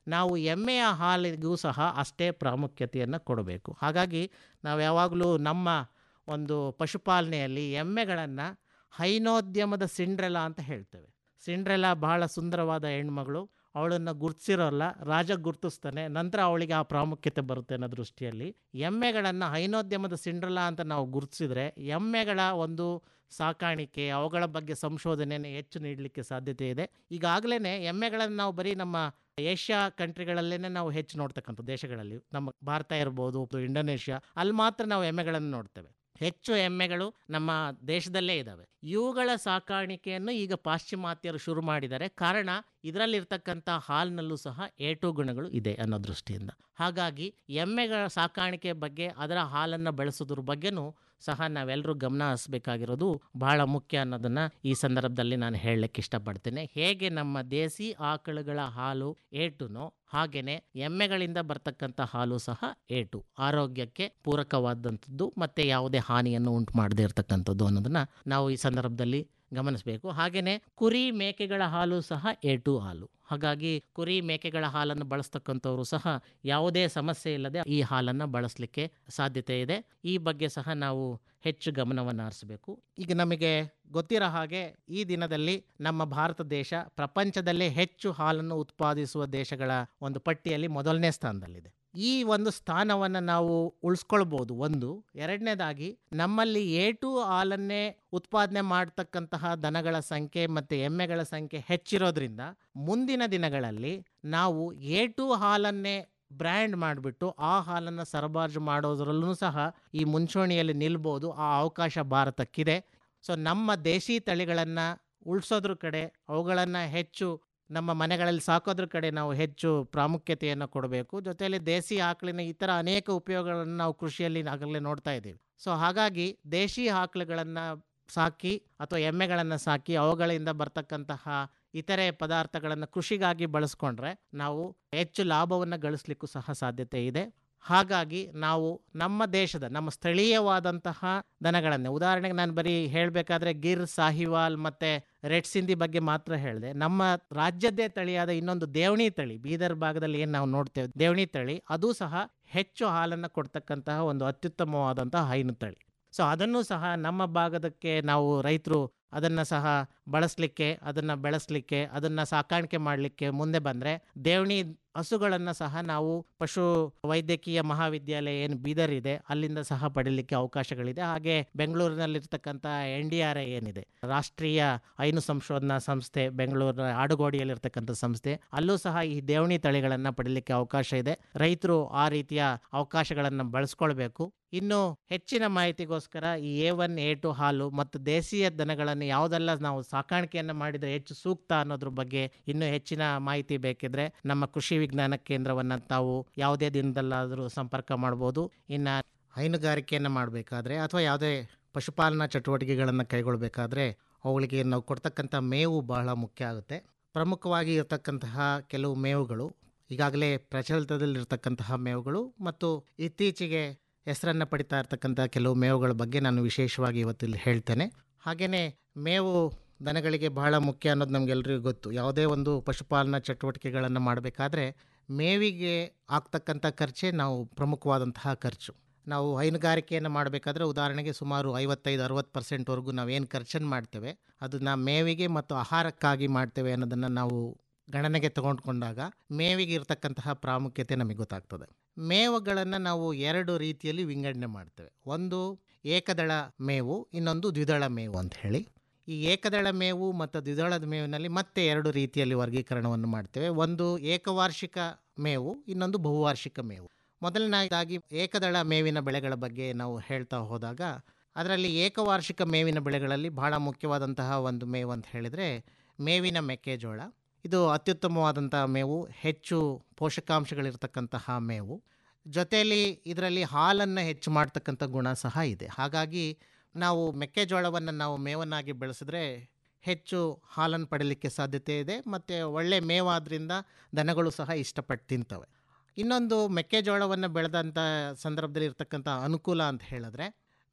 ನಾವು ಎಮ್ಮೆಯ ಹಾಲಿಗೂ ಸಹ ಅಷ್ಟೇ ಪ್ರಾಮುಖ್ಯತೆಯನ್ನು ಕೊಡಬೇಕು ಹಾಗಾಗಿ ನಾವು ಯಾವಾಗಲೂ ನಮ್ಮ ಒಂದು ಪಶುಪಾಲನೆಯಲ್ಲಿ ಎಮ್ಮೆಗಳನ್ನು ಹೈನೋದ್ಯಮದ ಸಿಂಡ್ರೆಲ ಅಂತ ಹೇಳ್ತೇವೆ ಸಿಂಡ್ರೆಲ ಬಹಳ ಸುಂದರವಾದ ಹೆಣ್ಮಗಳು ಅವಳನ್ನು ಗುರ್ತಿಸಿರೋಲ್ಲ ರಾಜ ಗುರ್ತಿಸ್ತಾನೆ ನಂತರ ಅವಳಿಗೆ ಆ ಪ್ರಾಮುಖ್ಯತೆ ಬರುತ್ತೆ ಅನ್ನೋ ದೃಷ್ಟಿಯಲ್ಲಿ ಎಮ್ಮೆಗಳನ್ನು ಹೈನೋದ್ಯಮದ ಸಿಂಡ್ರಲ ಅಂತ ನಾವು ಗುರುತಿಸಿದ್ರೆ ಎಮ್ಮೆಗಳ ಒಂದು ಸಾಕಾಣಿಕೆ ಅವುಗಳ ಬಗ್ಗೆ ಸಂಶೋಧನೆಯನ್ನು ಹೆಚ್ಚು ನೀಡಲಿಕ್ಕೆ ಸಾಧ್ಯತೆ ಇದೆ ಈಗಾಗಲೇ ಎಮ್ಮೆಗಳನ್ನು ನಾವು ಬರೀ ನಮ್ಮ ಏಷ್ಯಾ ಕಂಟ್ರಿಗಳಲ್ಲೇ ನಾವು ಹೆಚ್ಚು ನೋಡ್ತಕ್ಕಂಥ ದೇಶಗಳಲ್ಲಿ ನಮ್ಮ ಭಾರತ ಇರ್ಬೋದು ಇಂಡೋನೇಷ್ಯಾ ಅಲ್ಲಿ ಮಾತ್ರ ನಾವು ಎಮ್ಮೆಗಳನ್ನು ನೋಡ್ತೇವೆ ಹೆಚ್ಚು ಎಮ್ಮೆಗಳು ನಮ್ಮ ದೇಶದಲ್ಲೇ ಇದ್ದಾವೆ ಇವುಗಳ ಸಾಕಾಣಿಕೆಯನ್ನು ಈಗ ಪಾಶ್ಚಿಮಾತ್ಯರು ಶುರು ಮಾಡಿದ್ದಾರೆ ಕಾರಣ ಇದರಲ್ಲಿರ್ತಕ್ಕಂಥ ಹಾಲಿನಲ್ಲೂ ಸಹ ಏಟು ಗುಣಗಳು ಇದೆ ಅನ್ನೋ ದೃಷ್ಟಿಯಿಂದ ಹಾಗಾಗಿ ಎಮ್ಮೆಗಳ ಸಾಕಾಣಿಕೆ ಬಗ್ಗೆ ಅದರ ಹಾಲನ್ನು ಬೆಳೆಸೋದ್ರ ಬಗ್ಗೆನೂ ಸಹ ನಾವೆಲ್ಲರೂ ಗಮನ ಹರಿಸ್ಬೇಕಾಗಿರೋದು ಬಹಳ ಮುಖ್ಯ ಅನ್ನೋದನ್ನ ಈ ಸಂದರ್ಭದಲ್ಲಿ ನಾನು ಹೇಳಲಿಕ್ಕೆ ಇಷ್ಟಪಡ್ತೇನೆ ಹೇಗೆ ನಮ್ಮ ದೇಸಿ ಆಕಳುಗಳ ಹಾಲು ಏಟುನೋ ಹಾಗೇನೆ ಎಮ್ಮೆಗಳಿಂದ ಬರ್ತಕ್ಕಂಥ ಹಾಲು ಸಹ ಏಟು ಆರೋಗ್ಯಕ್ಕೆ ಪೂರಕವಾದಂಥದ್ದು ಮತ್ತೆ ಯಾವುದೇ ಹಾನಿಯನ್ನು ಉಂಟು ಮಾಡದೇ ಇರತಕ್ಕಂಥದ್ದು ಅನ್ನೋದನ್ನ ನಾವು ಈ ಸಂದರ್ಭದಲ್ಲಿ ಗಮನಿಸಬೇಕು ಹಾಗೆಯೇ ಕುರಿ ಮೇಕೆಗಳ ಹಾಲು ಸಹ ಏಟು ಹಾಲು ಹಾಗಾಗಿ ಕುರಿ ಮೇಕೆಗಳ ಹಾಲನ್ನು ಬಳಸ್ತಕ್ಕಂಥವರು ಸಹ ಯಾವುದೇ ಸಮಸ್ಯೆ ಇಲ್ಲದೆ ಈ ಹಾಲನ್ನು ಬಳಸಲಿಕ್ಕೆ ಸಾಧ್ಯತೆ ಇದೆ ಈ ಬಗ್ಗೆ ಸಹ ನಾವು ಹೆಚ್ಚು ಗಮನವನ್ನು ಹರಿಸಬೇಕು ಈಗ ನಮಗೆ ಗೊತ್ತಿರೋ ಹಾಗೆ ಈ ದಿನದಲ್ಲಿ ನಮ್ಮ ಭಾರತ ದೇಶ ಪ್ರಪಂಚದಲ್ಲೇ ಹೆಚ್ಚು ಹಾಲನ್ನು ಉತ್ಪಾದಿಸುವ ದೇಶಗಳ ಒಂದು ಪಟ್ಟಿಯಲ್ಲಿ ಮೊದಲನೇ ಸ್ಥಾನದಲ್ಲಿದೆ ಈ ಒಂದು ಸ್ಥಾನವನ್ನು ನಾವು ಉಳಿಸ್ಕೊಳ್ಬೋದು ಒಂದು ಎರಡನೇದಾಗಿ ನಮ್ಮಲ್ಲಿ ಏಟು ಹಾಲನ್ನೇ ಉತ್ಪಾದನೆ ಮಾಡ್ತಕ್ಕಂತಹ ದನಗಳ ಸಂಖ್ಯೆ ಮತ್ತು ಎಮ್ಮೆಗಳ ಸಂಖ್ಯೆ ಹೆಚ್ಚಿರೋದ್ರಿಂದ ಮುಂದಿನ ದಿನಗಳಲ್ಲಿ ನಾವು ಏಟು ಹಾಲನ್ನೇ ಬ್ರ್ಯಾಂಡ್ ಮಾಡಿಬಿಟ್ಟು ಆ ಹಾಲನ್ನು ಸರಬರಾಜು ಮಾಡೋದ್ರಲ್ಲೂ ಸಹ ಈ ಮುಂಚೂಣಿಯಲ್ಲಿ ನಿಲ್ಬೋದು ಆ ಅವಕಾಶ ಭಾರತಕ್ಕಿದೆ ಸೊ ನಮ್ಮ ದೇಶಿ ತಳಿಗಳನ್ನು ಉಳಿಸೋದ್ರ ಕಡೆ ಅವುಗಳನ್ನು ಹೆಚ್ಚು ನಮ್ಮ ಮನೆಗಳಲ್ಲಿ ಸಾಕೋದ್ರ ಕಡೆ ನಾವು ಹೆಚ್ಚು ಪ್ರಾಮುಖ್ಯತೆಯನ್ನು ಕೊಡಬೇಕು ಜೊತೆಯಲ್ಲಿ ದೇಸಿ ಆಕಳಿನ ಇತರ ಅನೇಕ ಉಪಯೋಗಗಳನ್ನು ನಾವು ಕೃಷಿಯಲ್ಲಿ ಆಗಲೇ ನೋಡ್ತಾ ಇದ್ದೀವಿ ಸೊ ಹಾಗಾಗಿ ದೇಶಿ ಆಕಳುಗಳನ್ನು ಸಾಕಿ ಅಥವಾ ಎಮ್ಮೆಗಳನ್ನು ಸಾಕಿ ಅವುಗಳಿಂದ ಬರ್ತಕ್ಕಂತಹ ಇತರೆ ಪದಾರ್ಥಗಳನ್ನು ಕೃಷಿಗಾಗಿ ಬಳಸ್ಕೊಂಡ್ರೆ ನಾವು ಹೆಚ್ಚು ಲಾಭವನ್ನು ಗಳಿಸ್ಲಿಕ್ಕೂ ಸಹ ಸಾಧ್ಯತೆ ಇದೆ ಹಾಗಾಗಿ ನಾವು ನಮ್ಮ ದೇಶದ ನಮ್ಮ ಸ್ಥಳೀಯವಾದಂತಹ ದನಗಳನ್ನೇ ಉದಾಹರಣೆಗೆ ನಾನು ಬರೀ ಹೇಳಬೇಕಾದ್ರೆ ಗಿರ್ ಸಾಹಿವಾಲ್ ಮತ್ತು ರೆಡ್ ಸಿಂಧಿ ಬಗ್ಗೆ ಮಾತ್ರ ಹೇಳಿದೆ ನಮ್ಮ ರಾಜ್ಯದ್ದೇ ತಳಿಯಾದ ಇನ್ನೊಂದು ದೇವಣಿ ತಳಿ ಬೀದರ್ ಭಾಗದಲ್ಲಿ ಏನು ನಾವು ನೋಡ್ತೇವೆ ದೇವಣಿ ತಳಿ ಅದು ಸಹ ಹೆಚ್ಚು ಹಾಲನ್ನು ಕೊಡ್ತಕ್ಕಂತಹ ಒಂದು ಅತ್ಯುತ್ತಮವಾದಂತಹ ಹೈನು ತಳಿ ಸೊ ಅದನ್ನು ಸಹ ನಮ್ಮ ಭಾಗದಕ್ಕೆ ನಾವು ರೈತರು ಅದನ್ನು ಸಹ ಬಳಸಲಿಕ್ಕೆ ಅದನ್ನು ಬೆಳೆಸಲಿಕ್ಕೆ ಅದನ್ನು ಸಾಕಾಣಿಕೆ ಮಾಡಲಿಕ್ಕೆ ಮುಂದೆ ಬಂದರೆ ದೇವಣಿ ಹಸುಗಳನ್ನು ಸಹ ನಾವು ಪಶು ವೈದ್ಯಕೀಯ ಮಹಾವಿದ್ಯಾಲಯ ಏನು ಬೀದರ್ ಇದೆ ಅಲ್ಲಿಂದ ಸಹ ಪಡೀಲಿಕ್ಕೆ ಅವಕಾಶಗಳಿದೆ ಹಾಗೆ ಬೆಂಗಳೂರಿನಲ್ಲಿರ್ತಕ್ಕಂಥ ಎನ್ ಡಿ ಆರ್ ಐ ಏನಿದೆ ರಾಷ್ಟ್ರೀಯ ಹೈನು ಸಂಶೋಧನಾ ಸಂಸ್ಥೆ ಬೆಂಗಳೂರಿನ ಆಡುಗೋಡಿಯಲ್ಲಿರ್ತಕ್ಕಂಥ ಸಂಸ್ಥೆ ಅಲ್ಲೂ ಸಹ ಈ ದೇವಣಿ ತಳಿಗಳನ್ನು ಪಡೀಲಿಕ್ಕೆ ಅವಕಾಶ ಇದೆ ರೈತರು ಆ ರೀತಿಯ ಅವಕಾಶಗಳನ್ನು ಬಳಸ್ಕೊಳ್ಬೇಕು ಇನ್ನು ಹೆಚ್ಚಿನ ಮಾಹಿತಿಗೋಸ್ಕರ ಈ ಎ ಒನ್ ಎ ಟು ಹಾಲು ಮತ್ತು ದೇಶೀಯ ದನಗಳನ್ನು ಯಾವುದೆಲ್ಲ ನಾವು ಸಾಕಾಣಿಕೆಯನ್ನು ಮಾಡಿದರೆ ಹೆಚ್ಚು ಸೂಕ್ತ ಅನ್ನೋದ್ರ ಬಗ್ಗೆ ಇನ್ನೂ ಹೆಚ್ಚಿನ ಮಾಹಿತಿ ಬೇಕಿದ್ರೆ ನಮ್ಮ ಕೃಷಿ ವಿಜ್ಞಾನ ಕೇಂದ್ರವನ್ನು ತಾವು ಯಾವುದೇ ದಿನದಲ್ಲಾದರೂ ಸಂಪರ್ಕ ಮಾಡ್ಬೋದು ಇನ್ನು ಹೈನುಗಾರಿಕೆಯನ್ನು ಮಾಡಬೇಕಾದ್ರೆ ಅಥವಾ ಯಾವುದೇ ಪಶುಪಾಲನಾ ಚಟುವಟಿಕೆಗಳನ್ನು ಕೈಗೊಳ್ಳಬೇಕಾದ್ರೆ ಅವುಗಳಿಗೆ ನಾವು ಕೊಡ್ತಕ್ಕಂಥ ಮೇವು ಬಹಳ ಮುಖ್ಯ ಆಗುತ್ತೆ ಪ್ರಮುಖವಾಗಿ ಇರತಕ್ಕಂತಹ ಕೆಲವು ಮೇವುಗಳು ಈಗಾಗಲೇ ಪ್ರಚಲಿತದಲ್ಲಿರ್ತಕ್ಕಂತಹ ಮೇವುಗಳು ಮತ್ತು ಇತ್ತೀಚೆಗೆ ಹೆಸರನ್ನು ಪಡಿತಾ ಇರ್ತಕ್ಕಂಥ ಕೆಲವು ಮೇವುಗಳ ಬಗ್ಗೆ ನಾನು ವಿಶೇಷವಾಗಿ ಇವತ್ತಿಲ್ಲಿ ಹೇಳ್ತೇನೆ ಹಾಗೆಯೇ ಮೇವು ದನಗಳಿಗೆ ಬಹಳ ಮುಖ್ಯ ಅನ್ನೋದು ನಮಗೆಲ್ಲರಿಗೂ ಗೊತ್ತು ಯಾವುದೇ ಒಂದು ಪಶುಪಾಲನಾ ಚಟುವಟಿಕೆಗಳನ್ನು ಮಾಡಬೇಕಾದ್ರೆ ಮೇವಿಗೆ ಆಗ್ತಕ್ಕಂಥ ಖರ್ಚೇ ನಾವು ಪ್ರಮುಖವಾದಂತಹ ಖರ್ಚು ನಾವು ಹೈನುಗಾರಿಕೆಯನ್ನು ಮಾಡಬೇಕಾದ್ರೆ ಉದಾಹರಣೆಗೆ ಸುಮಾರು ಐವತ್ತೈದು ಅರವತ್ತು ಪರ್ಸೆಂಟ್ವರೆಗೂ ನಾವೇನು ಖರ್ಚನ್ನು ಮಾಡ್ತೇವೆ ಅದನ್ನು ಮೇವಿಗೆ ಮತ್ತು ಆಹಾರಕ್ಕಾಗಿ ಮಾಡ್ತೇವೆ ಅನ್ನೋದನ್ನು ನಾವು ಗಣನೆಗೆ ತಗೊಂಡ್ಕೊಂಡಾಗ ಮೇವಿಗೆ ಇರತಕ್ಕಂತಹ ಪ್ರಾಮುಖ್ಯತೆ ನಮಗೆ ಗೊತ್ತಾಗ್ತದೆ ಮೇವುಗಳನ್ನು ನಾವು ಎರಡು ರೀತಿಯಲ್ಲಿ ವಿಂಗಡಣೆ ಮಾಡ್ತೇವೆ ಒಂದು ಏಕದಳ ಮೇವು ಇನ್ನೊಂದು ದ್ವಿದಳ ಮೇವು ಅಂತ ಹೇಳಿ ಈ ಏಕದಳ ಮೇವು ಮತ್ತು ದ್ವಿದಳದ ಮೇವಿನಲ್ಲಿ ಮತ್ತೆ ಎರಡು ರೀತಿಯಲ್ಲಿ ವರ್ಗೀಕರಣವನ್ನು ಮಾಡ್ತೇವೆ ಒಂದು ಏಕವಾರ್ಷಿಕ ಮೇವು ಇನ್ನೊಂದು ಬಹುವಾರ್ಷಿಕ ಮೇವು ಮೊದಲನೇದಾಗಿ ಏಕದಳ ಮೇವಿನ ಬೆಳೆಗಳ ಬಗ್ಗೆ ನಾವು ಹೇಳ್ತಾ ಹೋದಾಗ ಅದರಲ್ಲಿ ಏಕವಾರ್ಷಿಕ ಮೇವಿನ ಬೆಳೆಗಳಲ್ಲಿ ಬಹಳ ಮುಖ್ಯವಾದಂತಹ ಒಂದು ಮೇವು ಅಂತ ಹೇಳಿದರೆ ಮೇವಿನ ಮೆಕ್ಕೆಜೋಳ ಇದು ಅತ್ಯುತ್ತಮವಾದಂಥ ಮೇವು ಹೆಚ್ಚು ಪೋಷಕಾಂಶಗಳಿರ್ತಕ್ಕಂತಹ ಮೇವು ಜೊತೆಯಲ್ಲಿ ಇದರಲ್ಲಿ ಹಾಲನ್ನು ಹೆಚ್ಚು ಮಾಡ್ತಕ್ಕಂಥ ಗುಣ ಸಹ ಇದೆ ಹಾಗಾಗಿ ನಾವು ಮೆಕ್ಕೆಜೋಳವನ್ನು ನಾವು ಮೇವನ್ನಾಗಿ ಬೆಳೆಸಿದ್ರೆ ಹೆಚ್ಚು ಹಾಲನ್ನು ಪಡೀಲಿಕ್ಕೆ ಸಾಧ್ಯತೆ ಇದೆ ಮತ್ತು ಒಳ್ಳೆ ಮೇವಾದ್ರಿಂದ ದನಗಳು ಸಹ ಇಷ್ಟಪಟ್ಟು ತಿಂತವೆ ಇನ್ನೊಂದು ಮೆಕ್ಕೆಜೋಳವನ್ನು ಬೆಳೆದಂಥ ಸಂದರ್ಭದಲ್ಲಿ ಇರ್ತಕ್ಕಂಥ ಅನುಕೂಲ ಅಂತ ಹೇಳಿದ್ರೆ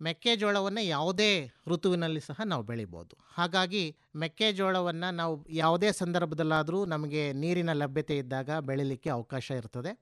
ಮೆಕ್ಕೆಜೋಳವನ್ನು ಯಾವುದೇ ಋತುವಿನಲ್ಲಿ ಸಹ ನಾವು ಬೆಳಿಬೋದು ಹಾಗಾಗಿ ಮೆಕ್ಕೆಜೋಳವನ್ನು ನಾವು ಯಾವುದೇ ಸಂದರ್ಭದಲ್ಲಾದರೂ ನಮಗೆ ನೀರಿನ ಲಭ್ಯತೆ ಇದ್ದಾಗ ಬೆಳಿಲಿಕ್ಕೆ ಅವಕಾಶ ಇರ್ತದೆ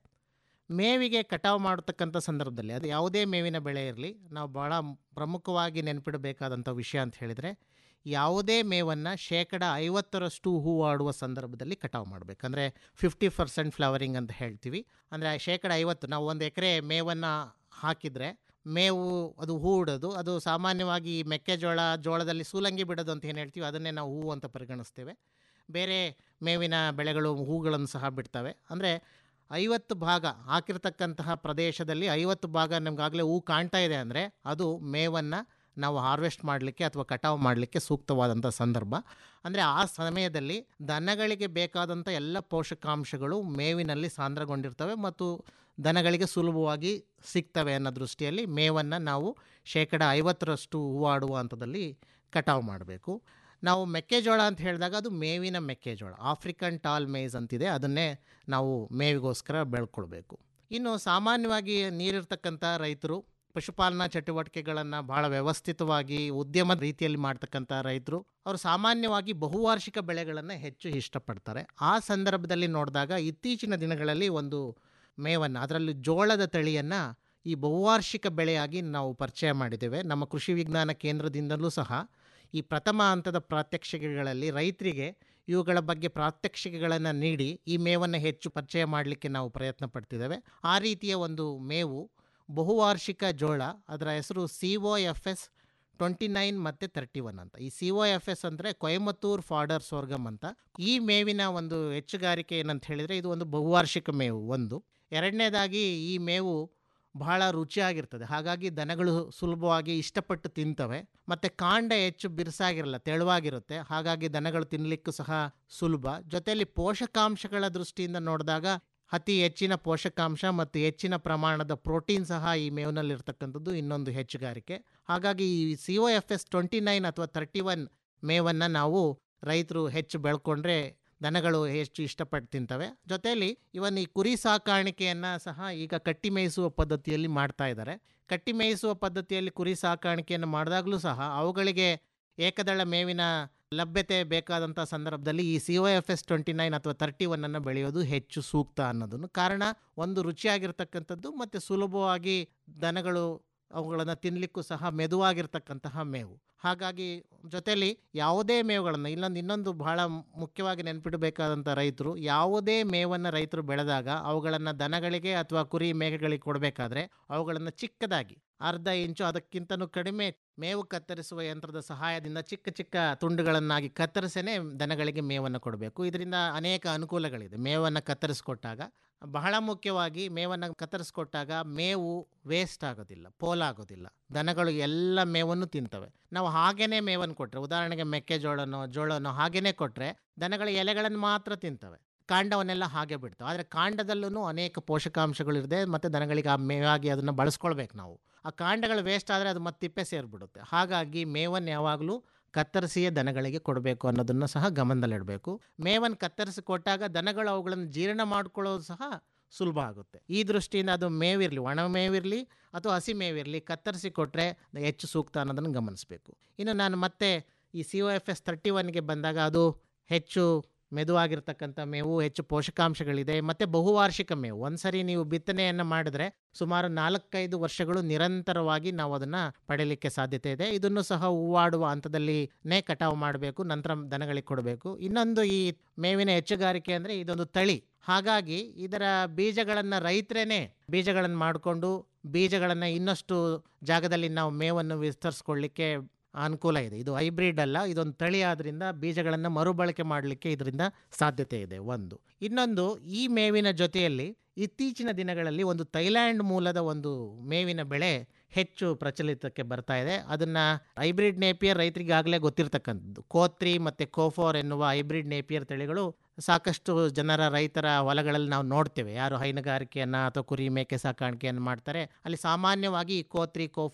ಮೇವಿಗೆ ಕಟಾವು ಮಾಡತಕ್ಕಂಥ ಸಂದರ್ಭದಲ್ಲಿ ಅದು ಯಾವುದೇ ಮೇವಿನ ಬೆಳೆ ಇರಲಿ ನಾವು ಭಾಳ ಪ್ರಮುಖವಾಗಿ ನೆನಪಿಡಬೇಕಾದಂಥ ವಿಷಯ ಅಂತ ಹೇಳಿದರೆ ಯಾವುದೇ ಮೇವನ್ನು ಶೇಕಡ ಐವತ್ತರಷ್ಟು ಹೂವಾಡುವ ಸಂದರ್ಭದಲ್ಲಿ ಕಟಾವು ಮಾಡಬೇಕು ಅಂದರೆ ಫಿಫ್ಟಿ ಪರ್ಸೆಂಟ್ ಫ್ಲವರಿಂಗ್ ಅಂತ ಹೇಳ್ತೀವಿ ಅಂದರೆ ಶೇಕಡ ಐವತ್ತು ನಾವು ಒಂದು ಎಕರೆ ಮೇವನ್ನು ಹಾಕಿದರೆ ಮೇವು ಅದು ಹೂ ಇಡೋದು ಅದು ಸಾಮಾನ್ಯವಾಗಿ ಈ ಮೆಕ್ಕೆಜೋಳ ಜೋಳದಲ್ಲಿ ಸೂಲಂಗಿ ಬಿಡೋದು ಅಂತ ಏನು ಹೇಳ್ತೀವಿ ಅದನ್ನೇ ನಾವು ಹೂವು ಅಂತ ಪರಿಗಣಿಸ್ತೇವೆ ಬೇರೆ ಮೇವಿನ ಬೆಳೆಗಳು ಹೂಗಳನ್ನು ಸಹ ಬಿಡ್ತವೆ ಅಂದರೆ ಐವತ್ತು ಭಾಗ ಹಾಕಿರ್ತಕ್ಕಂತಹ ಪ್ರದೇಶದಲ್ಲಿ ಐವತ್ತು ಭಾಗ ನಮಗಾಗಲೇ ಹೂ ಕಾಣ್ತಾ ಇದೆ ಅಂದರೆ ಅದು ಮೇವನ್ನು ನಾವು ಹಾರ್ವೆಸ್ಟ್ ಮಾಡಲಿಕ್ಕೆ ಅಥವಾ ಕಟಾವು ಮಾಡಲಿಕ್ಕೆ ಸೂಕ್ತವಾದಂಥ ಸಂದರ್ಭ ಅಂದರೆ ಆ ಸಮಯದಲ್ಲಿ ದನಗಳಿಗೆ ಬೇಕಾದಂಥ ಎಲ್ಲ ಪೋಷಕಾಂಶಗಳು ಮೇವಿನಲ್ಲಿ ಸಾಂದ್ರಗೊಂಡಿರ್ತವೆ ಮತ್ತು ದನಗಳಿಗೆ ಸುಲಭವಾಗಿ ಸಿಗ್ತವೆ ಅನ್ನೋ ದೃಷ್ಟಿಯಲ್ಲಿ ಮೇವನ್ನು ನಾವು ಶೇಕಡ ಐವತ್ತರಷ್ಟು ಹೂವಾಡುವ ಹಂತದಲ್ಲಿ ಕಟಾವು ಮಾಡಬೇಕು ನಾವು ಮೆಕ್ಕೆಜೋಳ ಅಂತ ಹೇಳಿದಾಗ ಅದು ಮೇವಿನ ಮೆಕ್ಕೆಜೋಳ ಆಫ್ರಿಕನ್ ಟಾಲ್ ಮೇಯ್ಸ್ ಅಂತಿದೆ ಅದನ್ನೇ ನಾವು ಮೇವಿಗೋಸ್ಕರ ಬೆಳ್ಕೊಳ್ಬೇಕು ಇನ್ನು ಸಾಮಾನ್ಯವಾಗಿ ನೀರಿರ್ತಕ್ಕಂಥ ರೈತರು ಪಶುಪಾಲನಾ ಚಟುವಟಿಕೆಗಳನ್ನು ಭಾಳ ವ್ಯವಸ್ಥಿತವಾಗಿ ಉದ್ಯಮ ರೀತಿಯಲ್ಲಿ ಮಾಡ್ತಕ್ಕಂಥ ರೈತರು ಅವರು ಸಾಮಾನ್ಯವಾಗಿ ಬಹುವಾರ್ಷಿಕ ಬೆಳೆಗಳನ್ನು ಹೆಚ್ಚು ಇಷ್ಟಪಡ್ತಾರೆ ಆ ಸಂದರ್ಭದಲ್ಲಿ ನೋಡಿದಾಗ ಇತ್ತೀಚಿನ ದಿನಗಳಲ್ಲಿ ಒಂದು ಮೇವನ್ನು ಅದರಲ್ಲಿ ಜೋಳದ ತಳಿಯನ್ನು ಈ ಬಹುವಾರ್ಷಿಕ ಬೆಳೆಯಾಗಿ ನಾವು ಪರಿಚಯ ಮಾಡಿದ್ದೇವೆ ನಮ್ಮ ಕೃಷಿ ವಿಜ್ಞಾನ ಕೇಂದ್ರದಿಂದಲೂ ಸಹ ಈ ಪ್ರಥಮ ಹಂತದ ಪ್ರಾತ್ಯಕ್ಷಿಕೆಗಳಲ್ಲಿ ರೈತರಿಗೆ ಇವುಗಳ ಬಗ್ಗೆ ಪ್ರಾತ್ಯಕ್ಷಿಕೆಗಳನ್ನು ನೀಡಿ ಈ ಮೇವನ್ನು ಹೆಚ್ಚು ಪರಿಚಯ ಮಾಡಲಿಕ್ಕೆ ನಾವು ಪ್ರಯತ್ನ ಪಡ್ತಿದ್ದೇವೆ ಆ ರೀತಿಯ ಒಂದು ಮೇವು ಬಹುವಾರ್ಷಿಕ ಜೋಳ ಅದರ ಹೆಸರು C O F S twenty nine ಮತ್ತು ತರ್ಟಿ ಒನ್ ಅಂತ ಈ ಸಿ ಒ ಎಫ್ ಎಸ್ ಅಂದರೆ ಕೊಯಮತ್ತೂರ್ ಫಾಡರ್ ಸೋರ್ಗಮ್ ಅಂತ ಈ ಮೇವಿನ ಒಂದು ಹೆಚ್ಚುಗಾರಿಕೆ ಏನಂತ ಹೇಳಿದರೆ ಇದು ಒಂದು ಬಹುವಾರ್ಷಿಕ ಮೇವು ಒಂದು ಎರಡನೇದಾಗಿ ಈ ಮೇವು ಬಹಳ ರುಚಿಯಾಗಿರ್ತದೆ ಹಾಗಾಗಿ ದನಗಳು ಸುಲಭವಾಗಿ ಇಷ್ಟಪಟ್ಟು ತಿಂತವೆ ಮತ್ತು ಕಾಂಡ ಹೆಚ್ಚು ಬಿರುಸಾಗಿರಲ್ಲ ತೆಳುವಾಗಿರುತ್ತೆ ಹಾಗಾಗಿ ದನಗಳು ತಿನ್ನಲಿಕ್ಕೂ ಸಹ ಸುಲಭ ಜೊತೆಯಲ್ಲಿ ಪೋಷಕಾಂಶಗಳ ದೃಷ್ಟಿಯಿಂದ ನೋಡಿದಾಗ ಅತಿ ಹೆಚ್ಚಿನ ಪೋಷಕಾಂಶ ಮತ್ತು ಹೆಚ್ಚಿನ ಪ್ರಮಾಣದ ಪ್ರೋಟೀನ್ ಸಹ ಈ ಮೇವಿನಲ್ಲಿರ್ತಕ್ಕಂಥದ್ದು ಇನ್ನೊಂದು ಹೆಚ್ಚುಗಾರಿಕೆ ಹಾಗಾಗಿ ಈ C O F S twenty nine ಅಥವಾ ತರ್ಟಿ ಒನ್ ಮೇವನ್ನು ನಾವು ರೈತರು ಹೆಚ್ಚು ಬೆಳ್ಕೊಂಡ್ರೆ ದನಗಳು ಹೆಚ್ಚು ಇಷ್ಟಪಟ್ಟು ತಿಂತವೆ ಜೊತೆಯಲ್ಲಿ ಇವನ್ ಈ ಕುರಿ ಸಾಕಾಣಿಕೆಯನ್ನು ಸಹ ಈಗ ಕಟ್ಟಿ ಮೇಯಿಸುವ ಪದ್ಧತಿಯಲ್ಲಿ ಮಾಡ್ತಾ ಇದ್ದಾರೆ ಕಟ್ಟಿ ಮೇಯಿಸುವ ಪದ್ಧತಿಯಲ್ಲಿ ಕುರಿ ಸಾಕಾಣಿಕೆಯನ್ನು ಮಾಡಿದಾಗಲೂ ಸಹ ಅವುಗಳಿಗೆ ಏಕದಳ ಮೇವಿನ ಲಭ್ಯತೆ ಬೇಕಾದಂಥ ಸಂದರ್ಭದಲ್ಲಿ ಈ C O F S twenty nine ಅಥವಾ ತರ್ಟಿ ಒನ್ನನ್ನು ಬೆಳೆಯೋದು ಹೆಚ್ಚು ಸೂಕ್ತ ಅನ್ನೋದನ್ನು ಕಾರಣ ಒಂದು ರುಚಿಯಾಗಿರ್ತಕ್ಕಂಥದ್ದು ಮತ್ತು ಸುಲಭವಾಗಿ ದನಗಳು ಅವುಗಳನ್ನು ತಿನ್ನಲಿಕ್ಕೂ ಸಹ ಮೆದುವಾಗಿರ್ತಕ್ಕಂತಹ ಮೇವು ಹಾಗಾಗಿ ಜೊತೆಯಲ್ಲಿ ಯಾವುದೇ ಮೇವುಗಳನ್ನು ಇಲ್ಲೊಂದು ಇನ್ನೊಂದು ಬಹಳ ಮುಖ್ಯವಾಗಿ ನೆನಪಿಡಬೇಕಾದಂಥ ರೈತರು ಯಾವುದೇ ಮೇವನ್ನು ರೈತರು ಬೆಳೆದಾಗ ಅವುಗಳನ್ನು ದನಗಳಿಗೆ ಅಥವಾ ಕುರಿ ಮೇಕೆಗಳಿಗೆ ಕೊಡಬೇಕಾದ್ರೆ ಅವುಗಳನ್ನು ಚಿಕ್ಕದಾಗಿ ಅರ್ಧ ಇಂಚು ಅದಕ್ಕಿಂತನೂ ಕಡಿಮೆ ಮೇವು ಕತ್ತರಿಸುವ ಯಂತ್ರದ ಸಹಾಯದಿಂದ ಚಿಕ್ಕ ಚಿಕ್ಕ ತುಂಡುಗಳನ್ನಾಗಿ ಕತ್ತರಿಸೇ ದನಗಳಿಗೆ ಮೇವನ್ನು ಕೊಡಬೇಕು ಇದರಿಂದ ಅನೇಕ ಅನುಕೂಲಗಳಿದೆ ಮೇವನ್ನು ಕತ್ತರಿಸ್ಕೊಟ್ಟಾಗ ಬಹಳ ಮುಖ್ಯವಾಗಿ ಮೇವನ್ನು ಕತ್ತರಿಸ್ಕೊಟ್ಟಾಗ ಮೇವು ವೇಸ್ಟ್ ಆಗೋದಿಲ್ಲ ಪೋಲಾಗೋದಿಲ್ಲ ದನಗಳು ಎಲ್ಲ ಮೇವನ್ನು ತಿಂತವೆ ನಾವು ಹಾಗೇನೇ ಮೇವನ್ನು ಕೊಟ್ಟರೆ ಉದಾಹರಣೆಗೆ ಮೆಕ್ಕೆಜೋಳನೋ ಜೋಳನೋ ಹಾಗೇನೇ ಕೊಟ್ಟರೆ ದನಗಳ ಎಲೆಗಳನ್ನು ಮಾತ್ರ ತಿಂತವೆ ಕಾಂಡವನ್ನೆಲ್ಲ ಹಾಗೆ ಬಿಡ್ತವೆ ಆದರೆ ಕಾಂಡದಲ್ಲೂ ಅನೇಕ ಪೋಷಕಾಂಶಗಳಿದೆ ಮತ್ತು ದನಗಳಿಗೆ ಆ ಮೇವಾಗಿ ಅದನ್ನು ಬಳಸ್ಕೊಳ್ಬೇಕು ನಾವು ಆ ಕಾಂಡಗಳು ವೇಸ್ಟ್ ಆದರೆ ಅದು ಮತ್ತೆ ತಿಪ್ಪೆ ಸೇರಿಬಿಡುತ್ತೆ ಹಾಗಾಗಿ ಮೇವನ್ನು ಯಾವಾಗಲೂ ಕತ್ತರಿಸಿಯೇ ದನಗಳಿಗೆ ಕೊಡಬೇಕು ಅನ್ನೋದನ್ನು ಸಹ ಗಮನದಲ್ಲಿಡಬೇಕು ಮೇವನ್ನು ಕತ್ತರಿಸಿ ಕೊಟ್ಟಾಗ ದನಗಳು ಅವುಗಳನ್ನು ಜೀರ್ಣ ಮಾಡ್ಕೊಳ್ಳೋದು ಸಹ ಸುಲಭ ಆಗುತ್ತೆ ಈ ದೃಷ್ಟಿಯಿಂದ ಅದು ಮೇವಿರಲಿ ಒಣ ಮೇವಿರಲಿ ಅಥವಾ ಹಸಿ ಮೇವಿರಲಿ ಕತ್ತರಿಸಿ ಕೊಟ್ಟರೆ ಹೆಚ್ಚು ಸೂಕ್ತ ಅನ್ನೋದನ್ನು ಗಮನಿಸಬೇಕು ಇನ್ನು ನಾನು ಮತ್ತೆ ಈ C O F S thirty ಒನ್ಗೆ ಬಂದಾಗ ಅದು ಹೆಚ್ಚು ಮೆದುವಾಗಿರ್ತಕ್ಕಂಥ ಮೇವು ಹೆಚ್ಚು ಪೋಷಕಾಂಶಗಳಿದೆ ಮತ್ತು ಬಹುವಾರ್ಷಿಕ ಮೇವು ಒಂದ್ಸರಿ ನೀವು ಬಿತ್ತನೆಯನ್ನು ಮಾಡಿದ್ರೆ ಸುಮಾರು ನಾಲ್ಕೈದು ವರ್ಷಗಳು ನಿರಂತರವಾಗಿ ನಾವು ಅದನ್ನು ಪಡೆಯಲಿಕ್ಕೆ ಸಾಧ್ಯತೆ ಇದೆ ಇದನ್ನು ಸಹ ಹೂವಾಡುವ ಹಂತದಲ್ಲಿನೇ ಕಟಾವು ಮಾಡಬೇಕು ನಂತರ ದನಗಳಿಗೆ ಕೊಡಬೇಕು ಇನ್ನೊಂದು ಈ ಮೇವಿನ ಹೆಚ್ಚುಗಾರಿಕೆ ಅಂದರೆ ಇದೊಂದು ತಳಿ ಹಾಗಾಗಿ ಇದರ ಬೀಜಗಳನ್ನು ರೈತರೇನೆ ಬೀಜಗಳನ್ನು ಮಾಡಿಕೊಂಡು ಬೀಜಗಳನ್ನು ಇನ್ನಷ್ಟು ಜಾಗದಲ್ಲಿ ನಾವು ಮೇವನ್ನು ವಿಸ್ತರಿಸ್ಕೊಳ್ಳಿಕ್ಕೆ ಅನುಕೂಲ ಇದೆ ಇದು ಹೈಬ್ರಿಡ್ ಅಲ್ಲ ಇದೊಂದು ತಳಿ ಆದ್ರಿಂದ ಬೀಜಗಳನ್ನು ಮರುಬಳಕೆ ಮಾಡಲಿಕ್ಕೆ ಇದರಿಂದ ಸಾಧ್ಯತೆ ಇದೆ ಒಂದು ಇನ್ನೊಂದು ಈ ಮೇವಿನ ಜೊತೆಯಲ್ಲಿ ಇತ್ತೀಚಿನ ದಿನಗಳಲ್ಲಿ ಒಂದು ಥೈಲ್ಯಾಂಡ್ ಮೂಲದ ಒಂದು ಮೇವಿನ ಬೆಳೆ ಹೆಚ್ಚು ಪ್ರಚಲಿತಕ್ಕೆ ಬರ್ತಾ ಇದೆ ಅದನ್ನು ಹೈಬ್ರಿಡ್ ನೇಪಿಯರ್ ರೈತರಿಗೆ ಆಗಲೇ ಗೊತ್ತಿರ್ತಕ್ಕಂಥದ್ದು ಕೋತ್ರಿ ಮತ್ತು ಕೋಫೋರ್ ಎನ್ನುವ ಹೈಬ್ರಿಡ್ ನೇಪಿಯರ್ ತಳಿಗಳು ಸಾಕಷ್ಟು ಜನರ ರೈತರ ಹೊಲಗಳಲ್ಲಿ ನಾವು ನೋಡ್ತೇವೆ ಯಾರು ಹೈನುಗಾರಿಕೆಯನ್ನು ಅಥವಾ ಕುರಿ ಮೇಕೆ ಸಾಕಾಣಿಕೆಯನ್ನು ಮಾಡ್ತಾರೆ ಅಲ್ಲಿ ಸಾಮಾನ್ಯವಾಗಿ ಈ ಕೋತ್ರಿ ಕೋಫೋರ್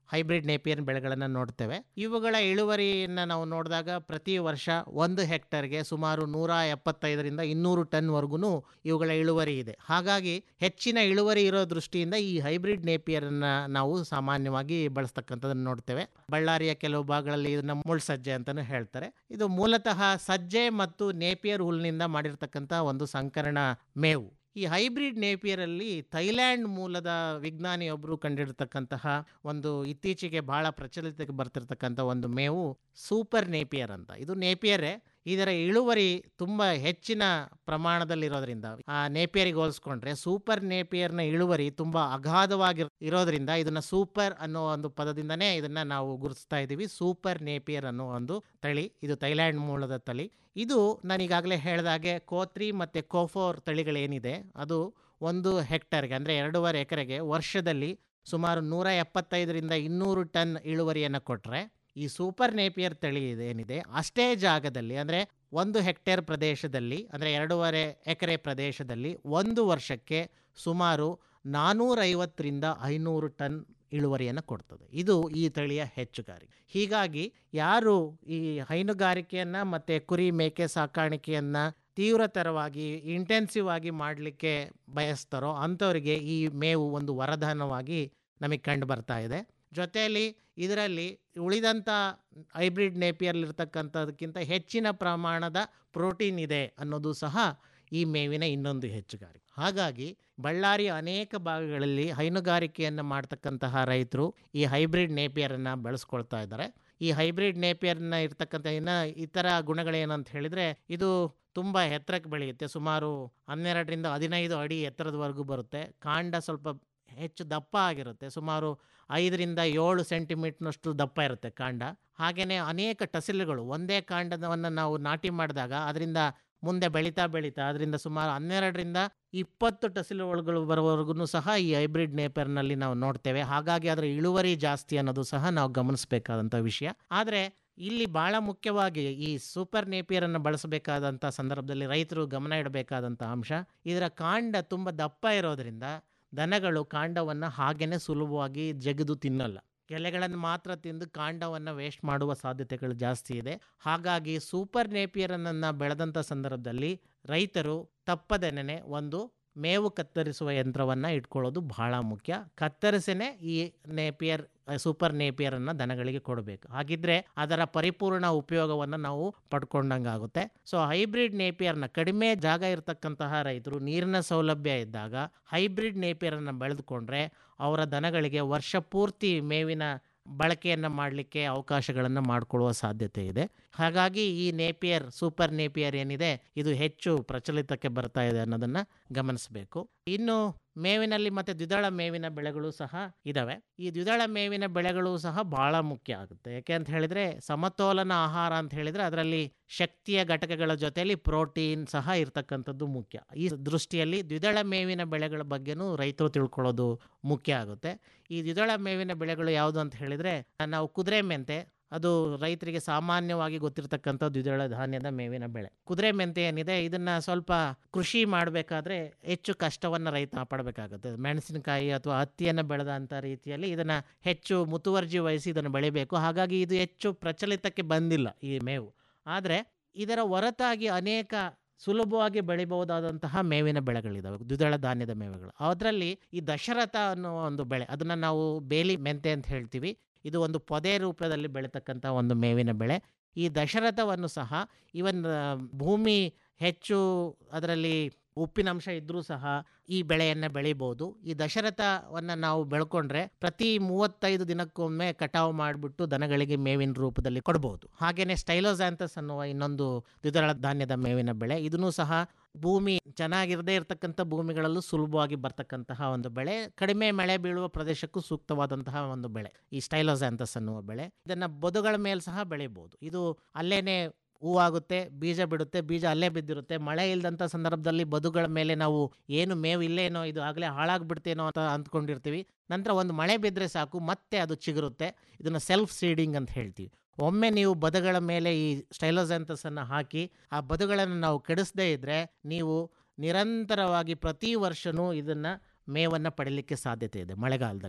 ಹೈಬ್ರಿಡ್ ನೇಪಿಯರ್ ಬೆಳೆಗಳನ್ನು ನೋಡ್ತೇವೆ ಇವುಗಳ ಇಳುವರಿಯನ್ನು ನಾವು ನೋಡಿದಾಗ ಪ್ರತಿ ವರ್ಷ ಒಂದು ಹೆಕ್ಟರ್ಗೆ ಸುಮಾರು ನೂರ ಎಪ್ಪತ್ತೈದರಿಂದ ಇನ್ನೂರು ಟನ್ವರೆಗೂ ಇವುಗಳ ಇಳುವರಿ ಇದೆ ಹಾಗಾಗಿ ಹೆಚ್ಚಿನ ಇಳುವರಿ ಇರೋ ದೃಷ್ಟಿಯಿಂದ ಈ ಹೈಬ್ರಿಡ್ ನೇಪಿಯರನ್ನು ನಾವು ಸಾಮಾನ್ಯವಾಗಿ ಬಳಸ್ತಕ್ಕಂಥದ್ದನ್ನು ನೋಡ್ತೇವೆ ಬಳ್ಳಾರಿಯ ಕೆಲವು ಭಾಗಗಳಲ್ಲಿ ಇದನ್ನ ಮುಳ್ಸಜ್ಜೆ ಅಂತಲೂ ಹೇಳ್ತಾರೆ ಇದು ಮೂಲತಃ ಸಜ್ಜೆ ಮತ್ತು ನೇಪಿಯರ್ ಹುಲ್ಲಿನಿಂದ ಮಾಡಿರ್ತಕ್ಕಂಥ ಒಂದು ಸಂಕರಣ ಮೇವು ಈ ಹೈಬ್ರಿಡ್ ನೇಪಿಯರಲ್ಲಿ ಥೈಲ್ಯಾಂಡ್ ಮೂಲದ ವಿಜ್ಞಾನಿಯೊಬ್ಬರು ಕಂಡಿರ್ತಕ್ಕಂತಹ ಒಂದು ಇತ್ತೀಚೆಗೆ ಬಹಳ ಪ್ರಚಲಿತಕ್ಕೆ ಬರ್ತಿರ್ತಕ್ಕಂಥ ಒಂದು ಮೇವು ಸೂಪರ್ ನೇಪಿಯರ್ ಅಂತ ಇದು ನೇಪಿಯರೇ ಇದರ ಇಳುವರಿ ತುಂಬ ಹೆಚ್ಚಿನ ಪ್ರಮಾಣದಲ್ಲಿರೋದ್ರಿಂದ ಆ ನೇಪಿಯರಿಗೆ ಹೋಲಿಸ್ಕೊಂಡ್ರೆ ಸೂಪರ್ ನೇಪಿಯರ್ನ ಇಳುವರಿ ತುಂಬ ಅಗಾಧವಾಗಿ ಇರೋದ್ರಿಂದ ಇದನ್ನ ಸೂಪರ್ ಅನ್ನೋ ಒಂದು ಪದದಿಂದನೇ ಇದನ್ನ ನಾವು ಗುರುತಿಸ್ತಾ ಇದ್ದೀವಿ ಸೂಪರ್ ನೇಪಿಯರ್ ಅನ್ನೋ ಒಂದು ತಳಿ ಇದು ಥೈಲ್ಯಾಂಡ್ ಮೂಲದ ತಳಿ ಇದು ನಾನು ಈಗಾಗಲೇ ಹೇಳಿದಾಗೆ ಕೋತ್ರಿ ಮತ್ತು ಕೋಫೋರ್ ತಳಿಗಳೇನಿದೆ ಅದು ಒಂದು ಹೆಕ್ಟರ್ಗೆ ಅಂದರೆ ಎರಡೂವರೆ ಎಕರೆಗೆ ವರ್ಷದಲ್ಲಿ ಸುಮಾರು ನೂರ ಎಪ್ಪತ್ತೈದರಿಂದ ಇನ್ನೂರು ಟನ್ ಇಳುವರಿಯನ್ನು ಕೊಟ್ಟರೆ ಈ ಸೂಪರ್ ನೇಪಿಯರ್ ತಳಿ ಏನಿದೆ ಅಷ್ಟೇ ಜಾಗದಲ್ಲಿ ಅಂದರೆ ಒಂದು ಹೆಕ್ಟೇರ್ ಪ್ರದೇಶದಲ್ಲಿ ಅಂದರೆ ಎರಡೂವರೆ ಎಕರೆ ಪ್ರದೇಶದಲ್ಲಿ ಒಂದು ವರ್ಷಕ್ಕೆ ಸುಮಾರು ನಾನ್ನೂರೈವತ್ತರಿಂದ ಐನೂರು ಟನ್ ಇಳುವರಿಯನ್ನು ಕೊಡ್ತದೆ ಇದು ಈ ತಳಿಯ ಹೆಚ್ಚುಗಾರಿಕೆ ಹೀಗಾಗಿ ಯಾರು ಈ ಹೈನುಗಾರಿಕೆಯನ್ನು ಮತ್ತು ಕುರಿ ಮೇಕೆ ಸಾಕಾಣಿಕೆಯನ್ನು ತೀವ್ರತರವಾಗಿ ಇಂಟೆನ್ಸಿವ್ ಆಗಿ ಮಾಡಲಿಕ್ಕೆ ಬಯಸ್ತಾರೋ ಅಂಥವರಿಗೆ ಈ ಮೇವು ಒಂದು ವರದಾನವಾಗಿ ನಮಗೆ ಕಂಡು ಬರ್ತಾ ಇದೆ ಜೊತೆಯಲ್ಲಿ ಇದರಲ್ಲಿ ಉಳಿದಂಥ ಹೈಬ್ರಿಡ್ ನೇಪಿಯರ್ಲಿರ್ತಕ್ಕಂಥದಕ್ಕಿಂತ ಹೆಚ್ಚಿನ ಪ್ರಮಾಣದ ಪ್ರೋಟೀನ್ ಇದೆ ಅನ್ನೋದು ಸಹ ಈ ಮೇವಿನ ಇನ್ನೊಂದು ಹೆಚ್ಚುಗಾರಿಕೆ ಹಾಗಾಗಿ ಬಳ್ಳಾರಿಯ ಅನೇಕ ಭಾಗಗಳಲ್ಲಿ ಹೈನುಗಾರಿಕೆಯನ್ನು ಮಾಡ್ತಕ್ಕಂತಹ ರೈತರು ಈ ಹೈಬ್ರಿಡ್ ನೇಪಿಯರನ್ನು ಬೆಳೆಸ್ಕೊಳ್ತಾ ಇದ್ದಾರೆ ಈ ಹೈಬ್ರಿಡ್ ನೇಪಿಯರ್ನ ಇರ್ತಕ್ಕಂಥ ಇನ್ನು ಇತರ ಗುಣಗಳೇನಂತ ಹೇಳಿದರೆ ಇದು ತುಂಬ ಎತ್ತರಕ್ಕೆ ಬೆಳೆಯುತ್ತೆ ಸುಮಾರು ಹನ್ನೆರಡರಿಂದ ಹದಿನೈದು ಅಡಿ ಎತ್ತರದವರೆಗೂ ಬರುತ್ತೆ ಕಾಂಡ ಸ್ವಲ್ಪ ಹೆಚ್ಚು ದಪ್ಪ ಆಗಿರುತ್ತೆ ಸುಮಾರು ಐದರಿಂದ ಏಳು ಸೆಂಟಿಮೀಟ್ರ್ನಷ್ಟು ದಪ್ಪ ಇರುತ್ತೆ ಕಾಂಡ ಹಾಗೆಯೇ ಅನೇಕ ಟಸಿಲುಗಳು ಒಂದೇ ಕಾಂಡವನ್ನು ನಾವು ನಾಟಿ ಮಾಡಿದಾಗ ಅದರಿಂದ ಮುಂದೆ ಬೆಳೀತಾ ಬೆಳೀತಾ ಅದರಿಂದ ಸುಮಾರು ಹನ್ನೆರಡರಿಂದ ಇಪ್ಪತ್ತು ಟಸಿಲುಗಳು ಬರೋವರೆಗೂ ಸಹ ಈ ಹೈಬ್ರಿಡ್ ನೇಪರ್ನಲ್ಲಿ ನಾವು ನೋಡ್ತೇವೆ ಹಾಗಾಗಿ ಅದರ ಇಳುವರಿ ಜಾಸ್ತಿ ಅನ್ನೋದು ಸಹ ನಾವು ಗಮನಿಸಬೇಕಾದಂಥ ವಿಷಯ ಆದರೆ ಇಲ್ಲಿ ಭಾಳ ಮುಖ್ಯವಾಗಿ ಈ ಸೂಪರ್ ನೇಪಿಯರನ್ನು ಬಳಸಬೇಕಾದಂಥ ಸಂದರ್ಭದಲ್ಲಿ ರೈತರು ಗಮನ ಇಡಬೇಕಾದಂಥ ಅಂಶ ಇದರ ಕಾಂಡ ತುಂಬ ದಪ್ಪ ಇರೋದರಿಂದ ದನಗಳು ಕಾಂಡವನ್ನು ಹಾಗೇನೆ ಸುಲಭವಾಗಿ ಜಗಿದು ತಿನ್ನಲ್ಲ ಎಲೆಗಳನ್ನು ಮಾತ್ರ ತಿಂದು ಕಾಂಡವನ್ನು ವೇಸ್ಟ್ ಮಾಡುವ ಸಾಧ್ಯತೆಗಳು ಜಾಸ್ತಿ ಇದೆ ಹಾಗಾಗಿ ಸೂಪರ್ ನೇಪಿಯರನ್ನು ಬೆಳೆದಂಥ ಸಂದರ್ಭದಲ್ಲಿ ರೈತರು ತಪ್ಪದೆನೆ ಒಂದು ಮೇವು ಕತ್ತರಿಸುವ ಯಂತ್ರವನ್ನು ಇಟ್ಕೊಳ್ಳೋದು ಬಹಳ ಮುಖ್ಯ ಕತ್ತರಿಸೇನೆ ಈ ನೇಪಿಯರ್ ಸೂಪರ್ ನೇಪಿಯರನ್ನು ದನಗಳಿಗೆ ಕೊಡಬೇಕು ಹಾಗಿದ್ರೆ ಅದರ ಪರಿಪೂರ್ಣ ಉಪಯೋಗವನ್ನು ನಾವು ಪಡ್ಕೊಂಡಂಗಾಗುತ್ತೆ ಸೊ ಹೈಬ್ರಿಡ್ ನೇಪಿಯರ್ನ ಕಡಿಮೆ ಜಾಗ ಇರತಕ್ಕಂತಹ ರೈತರು ನೀರಿನ ಸೌಲಭ್ಯ ಇದ್ದಾಗ ಹೈಬ್ರಿಡ್ ನೇಪಿಯರನ್ನು ಬೆಳೆದುಕೊಂಡ್ರೆ ಅವರ ದನಗಳಿಗೆ ವರ್ಷ ಪೂರ್ತಿ ಮೇವಿನ ಬಳಕೆಯನ್ನು ಮಾಡಲಿಕ್ಕೆ ಅವಕಾಶಗಳನ್ನು ಮಾಡಿಕೊಳ್ಳುವ ಸಾಧ್ಯತೆ ಇದೆ ಹಾಗಾಗಿ ಈ ನೇಪಿಯರ್ ಸೂಪರ್ ನೇಪಿಯರ್ ಏನಿದೆ ಇದು ಹೆಚ್ಚು ಪ್ರಚಲಿತಕ್ಕೆ ಬರ್ತಾ ಇದೆ ಅನ್ನೋದನ್ನು ಗಮನಿಸಬೇಕು ಇನ್ನು ಮೇವಿನಲ್ಲಿ ಮತ್ತು ದ್ವಿದಳ ಮೇವಿನ ಬೆಳೆಗಳು ಸಹ ಇದ್ದಾವೆ ಈ ದ್ವಿದಳ ಮೇವಿನ ಬೆಳೆಗಳು ಸಹ ಬಹಳ ಮುಖ್ಯ ಆಗುತ್ತೆ ಯಾಕೆ ಅಂತ ಹೇಳಿದರೆ ಸಮತೋಲನ ಆಹಾರ ಅಂತ ಹೇಳಿದರೆ ಅದರಲ್ಲಿ ಶಕ್ತಿಯ ಘಟಕಗಳ ಜೊತೆಯಲ್ಲಿ ಪ್ರೋಟೀನ್ ಸಹ ಇರ್ತಕ್ಕಂಥದ್ದು ಮುಖ್ಯ ಈ ದೃಷ್ಟಿಯಲ್ಲಿ ದ್ವಿದಳ ಮೇವಿನ ಬೆಳೆಗಳ ಬಗ್ಗೆನೂ ರೈತರು ತಿಳ್ಕೊಳ್ಳೋದು ಮುಖ್ಯ ಆಗುತ್ತೆ ಈ ದ್ವಿದಳ ಮೇವಿನ ಬೆಳೆಗಳು ಯಾವುದು ಅಂತ ಹೇಳಿದರೆ ನಾವು ಕುದುರೆ ಮೆಂತೆ ಅದು ರೈತರಿಗೆ ಸಾಮಾನ್ಯವಾಗಿ ಗೊತ್ತಿರತಕ್ಕಂಥ ದ್ವಿದಳ ಧಾನ್ಯದ ಮೇವಿನ ಬೆಳೆ ಕುದುರೆ ಮೆಂತೆ ಏನಿದೆ ಇದನ್ನ ಸ್ವಲ್ಪ ಕೃಷಿ ಮಾಡಬೇಕಾದ್ರೆ ಹೆಚ್ಚು ಕಷ್ಟವನ್ನು ರೈತ ಪಡಬೇಕಾಗುತ್ತೆ ಮೆಣಸಿನಕಾಯಿ ಅಥವಾ ಹತ್ತಿಯನ್ನು ಬೆಳೆದಂಥ ರೀತಿಯಲ್ಲಿ ಇದನ್ನ ಹೆಚ್ಚು ಮುತುವರ್ಜಿ ವಹಿಸಿ ಇದನ್ನು ಬೆಳಿಬೇಕು ಹಾಗಾಗಿ ಇದು ಹೆಚ್ಚು ಪ್ರಚಲಿತಕ್ಕೆ ಬಂದಿಲ್ಲ ಈ ಮೇವು ಆದರೆ ಇದರ ಹೊರತಾಗಿ ಅನೇಕ ಸುಲಭವಾಗಿ ಬೆಳಿಬಹುದಾದಂತಹ ಮೇವಿನ ಬೆಳೆಗಳಿದಾವೆ ದ್ವಿದಳ ಧಾನ್ಯದ ಮೇವುಗಳು ಅದರಲ್ಲಿ ಈ ದಶರಥ ಅನ್ನೋ ಒಂದು ಬೆಳೆ ಅದನ್ನು ನಾವು ಬೇಲಿ ಮೆಂತೆ ಅಂತ ಹೇಳ್ತೀವಿ ಇದು ಒಂದು ಪೊದೆ ರೂಪದಲ್ಲಿ ಬೆಳೀತಕ್ಕಂಥ ಒಂದು ಮೇವಿನ ಬೆಳೆ ಈ ದಶರಥವನ್ನು ಸಹ ಇವನ್ ಭೂಮಿ ಹೆಚ್ಚು ಅದರಲ್ಲಿ ಉಪ್ಪಿನಂಶ ಇದ್ದರೂ ಸಹ ಈ ಬೆಳೆಯನ್ನು ಬೆಳಿಬೋದು ಈ ದಶರಥವನ್ನು ನಾವು ಬೆಳ್ಕೊಂಡ್ರೆ ಪ್ರತಿ ಮೂವತ್ತೈದು ದಿನಕ್ಕೊಮ್ಮೆ ಕಟಾವು ಮಾಡಿಬಿಟ್ಟು ದನಗಳಿಗೆ ಮೇವಿನ ರೂಪದಲ್ಲಿ ಕೊಡ್ಬೋದು ಹಾಗೆಯೇ ಸ್ಟೈಲೋಸ್ಯಾಂಥಸ್ ಅನ್ನುವ ಇನ್ನೊಂದು ದ್ವಿದಳ ಧಾನ್ಯದ ಮೇವಿನ ಬೆಳೆ ಇದನ್ನು ಸಹ ಭೂಮಿ ಚೆನ್ನಾಗಿರದೇ ಇರತಕ್ಕಂಥ ಭೂಮಿಗಳಲ್ಲೂ ಸುಲಭವಾಗಿ ಬರ್ತಕ್ಕಂತಹ ಒಂದು ಬೆಳೆ ಕಡಿಮೆ ಮಳೆ ಬೀಳುವ ಪ್ರದೇಶಕ್ಕೂ ಸೂಕ್ತವಾದಂತಹ ಒಂದು ಬೆಳೆ ಈ ಸ್ಟೈಲೋಸ್ಯಾಂಥಸ್ ಅನ್ನುವ ಬೆಳೆ ಇದನ್ನು ಬದುಗಳ ಮೇಲೆ ಸಹ ಬೆಳಿಬೋದು ಇದು ಅಲ್ಲೇನೆ ಹೂವಾಗುತ್ತೆ ಬೀಜ ಬಿಡುತ್ತೆ ಬೀಜ ಅಲ್ಲೇ ಬಿದ್ದಿರುತ್ತೆ ಮಳೆ ಇಲ್ಲದಂಥ ಸಂದರ್ಭದಲ್ಲಿ ಬದುಗಳ ಮೇಲೆ ನಾವು ಏನು ಮೇವು ಇಲ್ಲೇನೋ ಇದು ಆಗಲೇ ಹಾಳಾಗ್ಬಿಡ್ತೇನೋ ಅಂತ ಅಂದ್ಕೊಂಡಿರ್ತೀವಿ ನಂತರ ಒಂದು ಮಳೆ ಬಿದ್ದರೆ ಸಾಕು ಮತ್ತೆ ಅದು ಚಿಗುರುತ್ತೆ ಇದನ್ನು ಸೆಲ್ಫ್ ಸೀಡಿಂಗ್ ಅಂತ ಹೇಳ್ತೀವಿ ಒಮ್ಮೆ ನೀವು ಬದುಗಳ ಮೇಲೆ ಈ ಸ್ಟೈಲೋಸೆಂಥಸನ್ನು ಹಾಕಿ ಆ ಬದುಗಳನ್ನು ನಾವು ಕೆಡಿಸದೇ ಇದ್ದರೆ ನೀವು ನಿರಂತರವಾಗಿ ಪ್ರತಿ ವರ್ಷವೂ ಇದನ್ನು ಮೇವನ್ನು ಪಡೀಲಿಕ್ಕೆ ಸಾಧ್ಯತೆ ಇದೆ ಮಳೆಗಾಲದಲ್ಲಿ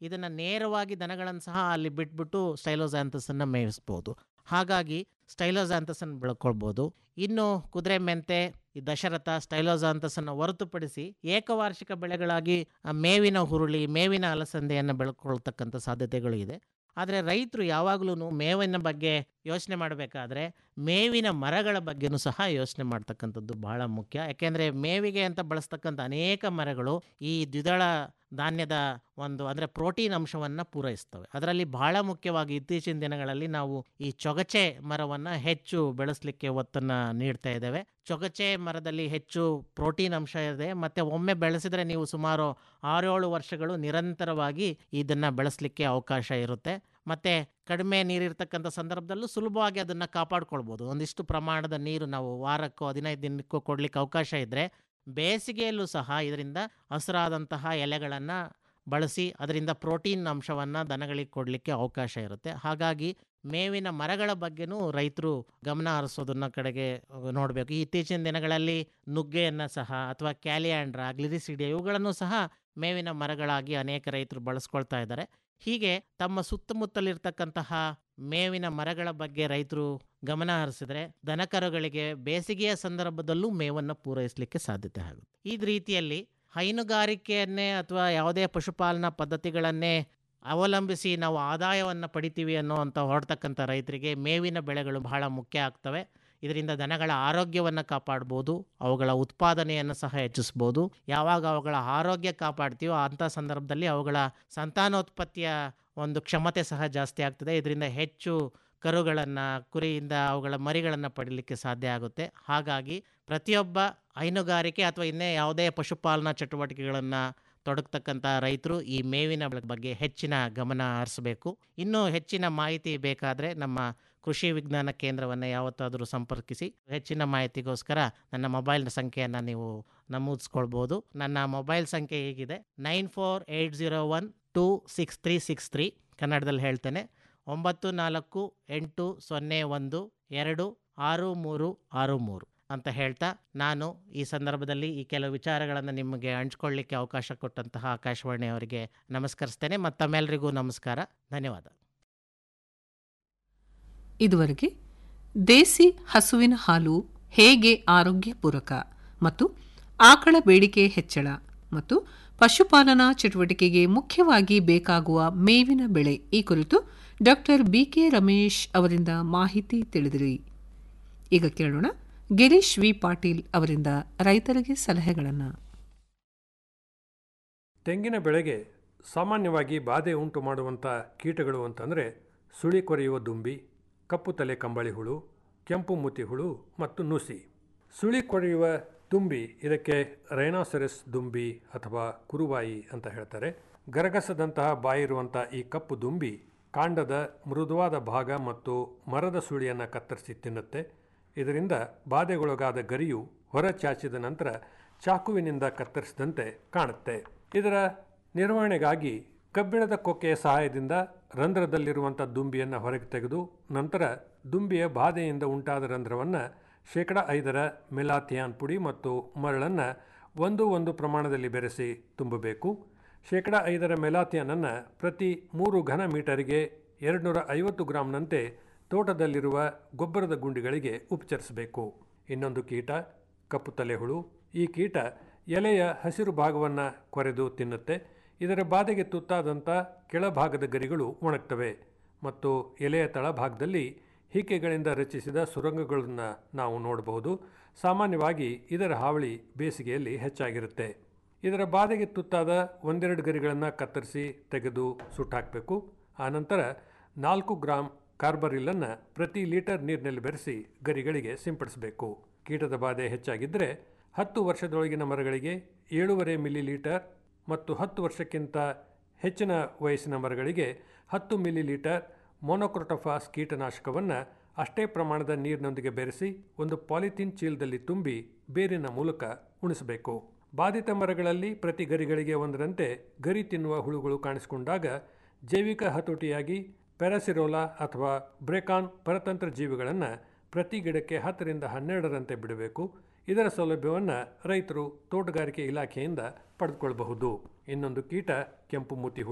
ಇದನ್ನು ನೇರವಾಗಿ ದನಗಳನ್ನು ಸಹ ಅಲ್ಲಿ ಬಿಟ್ಬಿಟ್ಟು ಸ್ಟೈಲೋಝ್ಯಾಂಥಸನ್ನು ಮೇಯಿಸ್ಬೋದು ಹಾಗಾಗಿ ಸ್ಟೈಲೋಝ್ಯಾಂಥಸನ್ನು ಬೆಳ್ಕೊಳ್ಬೋದು ಇನ್ನು ಕುದುರೆ ಮೆಂತೆ ಈ ದಶರಥ ಸ್ಟೈಲೋಝಾಂಥಸನ್ನು ಹೊರತುಪಡಿಸಿ ಏಕವಾರ್ಷಿಕ ಬೆಳೆಗಳಾಗಿ ಆ ಮೇವಿನ ಹುರುಳಿ ಮೇವಿನ ಅಲಸಂದೆಯನ್ನು ಬೆಳ್ಕೊಳ್ತಕ್ಕಂಥ ಸಾಧ್ಯತೆಗಳು ಇದೆ ಆದರೆ ರೈತರು ಯಾವಾಗಲೂ ಮೇವಿನ ಬಗ್ಗೆ ಯೋಚನೆ ಮಾಡಬೇಕಾದ್ರೆ ಮೇವಿನ ಮರಗಳ ಬಗ್ಗೆನೂ ಸಹ ಯೋಚನೆ ಮಾಡ್ತಕ್ಕಂಥದ್ದು ಬಹಳ ಮುಖ್ಯ ಯಾಕೆಂದರೆ ಮೇವಿಗೆ ಅಂತ ಬಳಸ್ತಕ್ಕಂಥ ಅನೇಕ ಮರಗಳು ಈ ದ್ವಿದಳ ಧಾನ್ಯದ ಒಂದು ಅಂದರೆ ಪ್ರೋಟೀನ್ ಅಂಶವನ್ನು ಪೂರೈಸ್ತವೆ ಅದರಲ್ಲಿ ಬಹಳ ಮುಖ್ಯವಾಗಿ ಇತ್ತೀಚಿನ ದಿನಗಳಲ್ಲಿ ನಾವು ಈ ಚೊಗಚೆ ಮರವನ್ನು ಹೆಚ್ಚು ಬೆಳೆಸಲಿಕ್ಕೆ ಒತ್ತನ್ನು ನೀಡ್ತಾ ಇದ್ದೇವೆ ಚೊಗಚೆ ಮರದಲ್ಲಿ ಹೆಚ್ಚು ಪ್ರೋಟೀನ್ ಅಂಶ ಇದೆ ಮತ್ತು ಒಮ್ಮೆ ಬೆಳೆಸಿದರೆ ನೀವು ಸುಮಾರು ಆರೇಳು ವರ್ಷಗಳು ನಿರಂತರವಾಗಿ ಇದನ್ನು ಬೆಳೆಸಲಿಕ್ಕೆ ಅವಕಾಶ ಇರುತ್ತೆ ಮತ್ತು ಕಡಿಮೆ ನೀರಿರ್ತಕ್ಕಂಥ ಸಂದರ್ಭದಲ್ಲೂ ಸುಲಭವಾಗಿ ಅದನ್ನು ಕಾಪಾಡ್ಕೊಳ್ಬೋದು ಒಂದಿಷ್ಟು ಪ್ರಮಾಣದ ನೀರು ನಾವು ವಾರಕ್ಕೋ ಹದಿನೈದು ದಿನಕ್ಕೋ ಕೊಡಲಿಕ್ಕೆ ಅವಕಾಶ ಇದ್ದರೆ ಬೇಸಿಗೆಯಲ್ಲೂ ಸಹ ಇದರಿಂದ ಹಸಿರಾದಂತಹ ಎಲೆಗಳನ್ನು ಬಳಸಿ ಅದರಿಂದ ಪ್ರೋಟೀನ್ ಅಂಶವನ್ನು ದನಗಳಿಗೆ ಕೊಡಲಿಕ್ಕೆ ಅವಕಾಶ ಇರುತ್ತೆ ಹಾಗಾಗಿ ಮೇವಿನ ಮರಗಳ ಬಗ್ಗೆನೂ ರೈತರು ಗಮನ ಹರಿಸೋದನ್ನ ಕಡೆಗೆ ನೋಡಬೇಕು ಈ ಇತ್ತೀಚಿನ ದಿನಗಳಲ್ಲಿ ನುಗ್ಗೆಯನ್ನು ಸಹ ಅಥವಾ ಕ್ಯಾಲಿಯಾಂಡ್ರ ಗ್ಲಿರಿಸಿಡಿಯಾ ಇವುಗಳನ್ನು ಸಹ ಮೇವಿನ ಮರಗಳಾಗಿ ಅನೇಕ ರೈತರು ಬಳಸ್ಕೊಳ್ತಾ ಇದ್ದಾರೆ ಹೀಗೆ ತಮ್ಮ ಸುತ್ತಮುತ್ತಲಿರ್ತಕ್ಕಂತಹ ಮೇವಿನ ಮರಗಳ ಬಗ್ಗೆ ರೈತರು ಗಮನ ಹರಿಸಿದ್ರೆ ದನಕರುಗಳಿಗೆ ಬೇಸಿಗೆಯ ಸಂದರ್ಭದಲ್ಲೂ ಮೇವನ್ನು ಪೂರೈಸಲಿಕ್ಕೆ ಸಾಧ್ಯತೆ ಆಗುತ್ತೆ ಈ ರೀತಿಯಲ್ಲಿ ಹೈನುಗಾರಿಕೆಯನ್ನೇ ಅಥವಾ ಯಾವುದೇ ಪಶುಪಾಲನಾ ಪದ್ಧತಿಗಳನ್ನೇ ಅವಲಂಬಿಸಿ ನಾವು ಆದಾಯವನ್ನು ಪಡಿತೀವಿ ಅನ್ನೋವಂಥ ಹೊರಡ್ತಕ್ಕಂಥ ರೈತರಿಗೆ ಮೇವಿನ ಬೆಳೆಗಳು ಬಹಳ ಮುಖ್ಯ ಆಗ್ತವೆ ಇದರಿಂದ ದನಗಳ ಆರೋಗ್ಯವನ್ನು ಕಾಪಾಡ್ಬೋದು ಅವುಗಳ ಉತ್ಪಾದನೆಯನ್ನು ಸಹ ಹೆಚ್ಚಿಸ್ಬೋದು ಯಾವಾಗ ಅವುಗಳ ಆರೋಗ್ಯ ಕಾಪಾಡ್ತೀವೋ ಅಂಥ ಸಂದರ್ಭದಲ್ಲಿ ಅವುಗಳ ಸಂತಾನೋತ್ಪತ್ತಿಯ ಒಂದು ಕ್ಷಮತೆ ಸಹ ಜಾಸ್ತಿ ಆಗ್ತದೆ ಇದರಿಂದ ಹೆಚ್ಚು ಕರುಗಳನ್ನು ಕುರಿಯಿಂದ ಅವುಗಳ ಮರಿಗಳನ್ನು ಪಡೀಲಿಕ್ಕೆ ಸಾಧ್ಯ ಆಗುತ್ತೆ ಹಾಗಾಗಿ ಪ್ರತಿಯೊಬ್ಬ ಹೈನುಗಾರಿಕೆ ಅಥವಾ ಇನ್ನೇ ಯಾವುದೇ ಪಶುಪಾಲನಾ ಚಟುವಟಿಕೆಗಳನ್ನು ತೊಡಗ್ತಕ್ಕಂಥ ರೈತರು ಈ ಮೇವಿನ ಬಗ್ಗೆ ಹೆಚ್ಚಿನ ಗಮನ ಹರಿಸಬೇಕು ಇನ್ನೂ ಹೆಚ್ಚಿನ ಮಾಹಿತಿ ಬೇಕಾದರೆ ನಮ್ಮ ಕೃಷಿ ವಿಜ್ಞಾನ ಕೇಂದ್ರವನ್ನು ಯಾವತ್ತಾದರೂ ಸಂಪರ್ಕಿಸಿ ಹೆಚ್ಚಿನ ಮಾಹಿತಿಗೋಸ್ಕರ ನನ್ನ ಮೊಬೈಲ್ ಸಂಖ್ಯೆಯನ್ನು ನೀವು ನಮೂದಿಸ್ಕೊಳ್ಬೋದು ನನ್ನ ಮೊಬೈಲ್ ಸಂಖ್ಯೆ ಹೀಗಿದೆ nine four eight zero one two six three six three ಕನ್ನಡದಲ್ಲಿ ಹೇಳ್ತೇನೆ ಒಂಬತ್ತು ನಾಲ್ಕು ಎಂಟು ಸೊನ್ನೆ ಒಂದು ಎರಡು ಆರು ಮೂರು ಆರು ಮೂರು ಅಂತ ಹೇಳ್ತಾ ನಾನು ಈ ಸಂದರ್ಭದಲ್ಲಿ ಈ ಕೆಲವು ವಿಚಾರಗಳನ್ನು ನಿಮಗೆ ಹಂಚ್ಕೊಳ್ಳಿಕ್ಕೆ ಅವಕಾಶ ಕೊಟ್ಟಂತಹ ಆಕಾಶವಾಣಿ ಅವರಿಗೆ ನಮಸ್ಕರಿಸ್ತೇನೆ ಮತ್ತು ತಮ್ಮೆಲ್ಲರಿಗೂ ನಮಸ್ಕಾರ ಧನ್ಯವಾದ ಇದುವರೆಗೆ ದೇಸಿ ಹಸುವಿನ ಹಾಲು ಹೇಗೆ ಆರೋಗ್ಯ ಪೂರಕ ಮತ್ತು ಆಕಳ ಬೇಡಿಕೆ ಹೆಚ್ಚಳ ಮತ್ತು ಪಶುಪಾಲನಾ ಚಟುವಟಿಕೆಗೆ ಮುಖ್ಯವಾಗಿ ಬೇಕಾಗುವ ಮೇವಿನ ಬೆಳೆ ಈ ಕುರಿತು ಡಾಕ್ಟರ್ ಬಿಕೆ ರಮೇಶ್ ಅವರಿಂದ ಮಾಹಿತಿ ತಿಳಿದಿರಿ ಈಗ ಕೇಳೋಣ ಗಿರೀಶ್ ವಿ ಪಾಟೀಲ್ ಅವರಿಂದ ರೈತರಿಗೆ ಸಲಹೆಗಳನ್ನು ತೆಂಗಿನ ಬೆಳೆಗೆ ಸಾಮಾನ್ಯವಾಗಿ ಬಾಧೆ ಉಂಟು ಮಾಡುವಂಥ ಕೀಟಗಳು ಅಂತಂದರೆ ಸುಳಿ ಕೊರೆಯುವ ದುಂಬಿ ಕಪ್ಪು ತಲೆ ಕಂಬಳಿ ಹುಳು ಕೆಂಪು ಮುತಿ ಹುಳು ಮತ್ತು ನುಸಿ ಸುಳಿ ಕೊರೆಯುವ ದುಂಬಿ ಇದಕ್ಕೆ ರೈನಾಸೆರಸ್ ದುಂಬಿ ಅಥವಾ ಕುರುವಾಯಿ ಅಂತ ಹೇಳ್ತಾರೆ ಗರಗಸದಂತಹ ಬಾಯಿರುವಂಥ ಈ ಕಪ್ಪು ದುಂಬಿ ಕಾಂಡದ ಮೃದುವಾದ ಭಾಗ ಮತ್ತು ಮರದ ಸುಳಿಯನ್ನು ಕತ್ತರಿಸಿ ತಿನ್ನುತ್ತೆ ಇದರಿಂದ ಬಾಧೆಗೊಳಗಾದ ಗರಿಯು ಹೊರ ಚಾಚಿದ ನಂತರ ಚಾಕುವಿನಿಂದ ಕತ್ತರಿಸಿದಂತೆ ಕಾಣುತ್ತೆ ಇದರ ನಿರ್ವಹಣೆಗಾಗಿ ಕಬ್ಬಿಣದ ಕೊಕ್ಕೆಯ ಸಹಾಯದಿಂದ ರಂಧ್ರದಲ್ಲಿರುವಂಥ ದುಂಬಿಯನ್ನು ಹೊರಗೆ ತೆಗೆದು ನಂತರ ದುಂಬಿಯ ಬಾಧೆಯಿಂದ ಉಂಟಾದ ರಂಧ್ರವನ್ನು ಶೇಕಡ ಐದರ ಮೆಲಾಥಿಯಾನ್ ಪುಡಿ ಮತ್ತು ಮರಳನ್ನು ಒಂದು ಒಂದು ಪ್ರಮಾಣದಲ್ಲಿ ಬೆರೆಸಿ ತುಂಬಬೇಕು ಶೇಕಡ ಐದರ ಮೆಲಾಥಿಯಾನನ್ನು ಪ್ರತಿ ಮೂರು ಘನ ಮೀಟರಿಗೆ ಎರಡುನೂರ ಐವತ್ತು ಗ್ರಾಂನಂತೆ ತೋಟದಲ್ಲಿರುವ ಗೊಬ್ಬರದ ಗುಂಡಿಗಳಿಗೆ ಉಪಚರಿಸಬೇಕು ಇನ್ನೊಂದು ಕೀಟ ಕಪ್ಪು ತಲೆಹುಳು ಈ ಕೀಟ ಎಲೆಯ ಹಸಿರು ಭಾಗವನ್ನು ಕೊರೆದು ತಿನ್ನುತ್ತೆ ಇದರ ಬಾಧೆಗೆ ತುತ್ತಾದಂಥ ಕೆಳಭಾಗದ ಗರಿಗಳು ಒಣಗ್ತವೆ ಮತ್ತು ಎಲೆಯ ತಳಭಾಗದಲ್ಲಿ ಹಿಕ್ಕೆಗಳಿಂದ ರಚಿಸಿದ ಸುರಂಗಗಳನ್ನು ನಾವು ನೋಡಬಹುದು ಸಾಮಾನ್ಯವಾಗಿ ಇದರ ಹಾವಳಿ ಬೇಸಿಗೆಯಲ್ಲಿ ಹೆಚ್ಚಾಗಿರುತ್ತೆ ಇದರ ಬಾಧೆಗೆ ತುತ್ತಾದ ಒಂದೆರಡು ಗರಿಗಳನ್ನು ಕತ್ತರಿಸಿ ತೆಗೆದು ಸುಟ್ಟಾಕಬೇಕು ಆನಂತರ ನಾಲ್ಕು ಗ್ರಾಂ ಕಾರ್ಬರಿಲ್ಲನ್ನು ಪ್ರತಿ ಲೀಟರ್ ನೀರಿನಲ್ಲಿ ಬೆರೆಸಿ ಗರಿಗಳಿಗೆ ಸಿಂಪಡಿಸಬೇಕು ಕೀಟದ ಬಾಧೆ ಹೆಚ್ಚಾಗಿದ್ದರೆ ಹತ್ತು ವರ್ಷದೊಳಗಿನ ಮರಗಳಿಗೆ ಏಳೂವರೆ ಮಿಲಿ ಲೀಟರ್ ಮತ್ತು ಹತ್ತು ವರ್ಷಕ್ಕಿಂತ ಹೆಚ್ಚಿನ ವಯಸ್ಸಿನ ಮರಗಳಿಗೆ ಹತ್ತು ಮಿಲಿ ಲೀಟರ್ ಮೊನೊಕ್ರೊಟೊಫಾಸ್ ಕೀಟನಾಶಕವನ್ನು ಅಷ್ಟೇ ಪ್ರಮಾಣದ ನೀರಿನೊಂದಿಗೆ ಬೆರೆಸಿ ಒಂದು ಪಾಲಿಥೀನ್ ಚೀಲದಲ್ಲಿ ತುಂಬಿ ಬೇರಿನ ಮೂಲಕ ಉಣಿಸಬೇಕು ಬಾಧಿತ ಮರಗಳಲ್ಲಿ ಪ್ರತಿ ಗರಿಗಳಿಗೆ ಒಂದರಂತೆ ಗರಿ ತಿನ್ನುವ ಹುಳುಗಳು ಕಾಣಿಸಿಕೊಂಡಾಗ ಜೈವಿಕ ಹತೋಟಿಯಾಗಿ ಪ್ಯಾರಾಸಿರೋಲಾ ಅಥವಾ ಬ್ರೇಕಾನ್ ಪರತಂತ್ರ ಜೀವಿಗಳನ್ನು ಪ್ರತಿ ಗಿಡಕ್ಕೆ ಹತ್ತರಿಂದ ಹನ್ನೆರಡರಂತೆ ಬಿಡಬೇಕು ಇದರ ಸೌಲಭ್ಯವನ್ನು ರೈತರು ತೋಟಗಾರಿಕೆ ಇಲಾಖೆಯಿಂದ ಪಡೆದುಕೊಳ್ಳಬಹುದು ಇನ್ನೊಂದು ಕೀಟ ಕೆಂಪು ಮೂತಿ ಹುಳು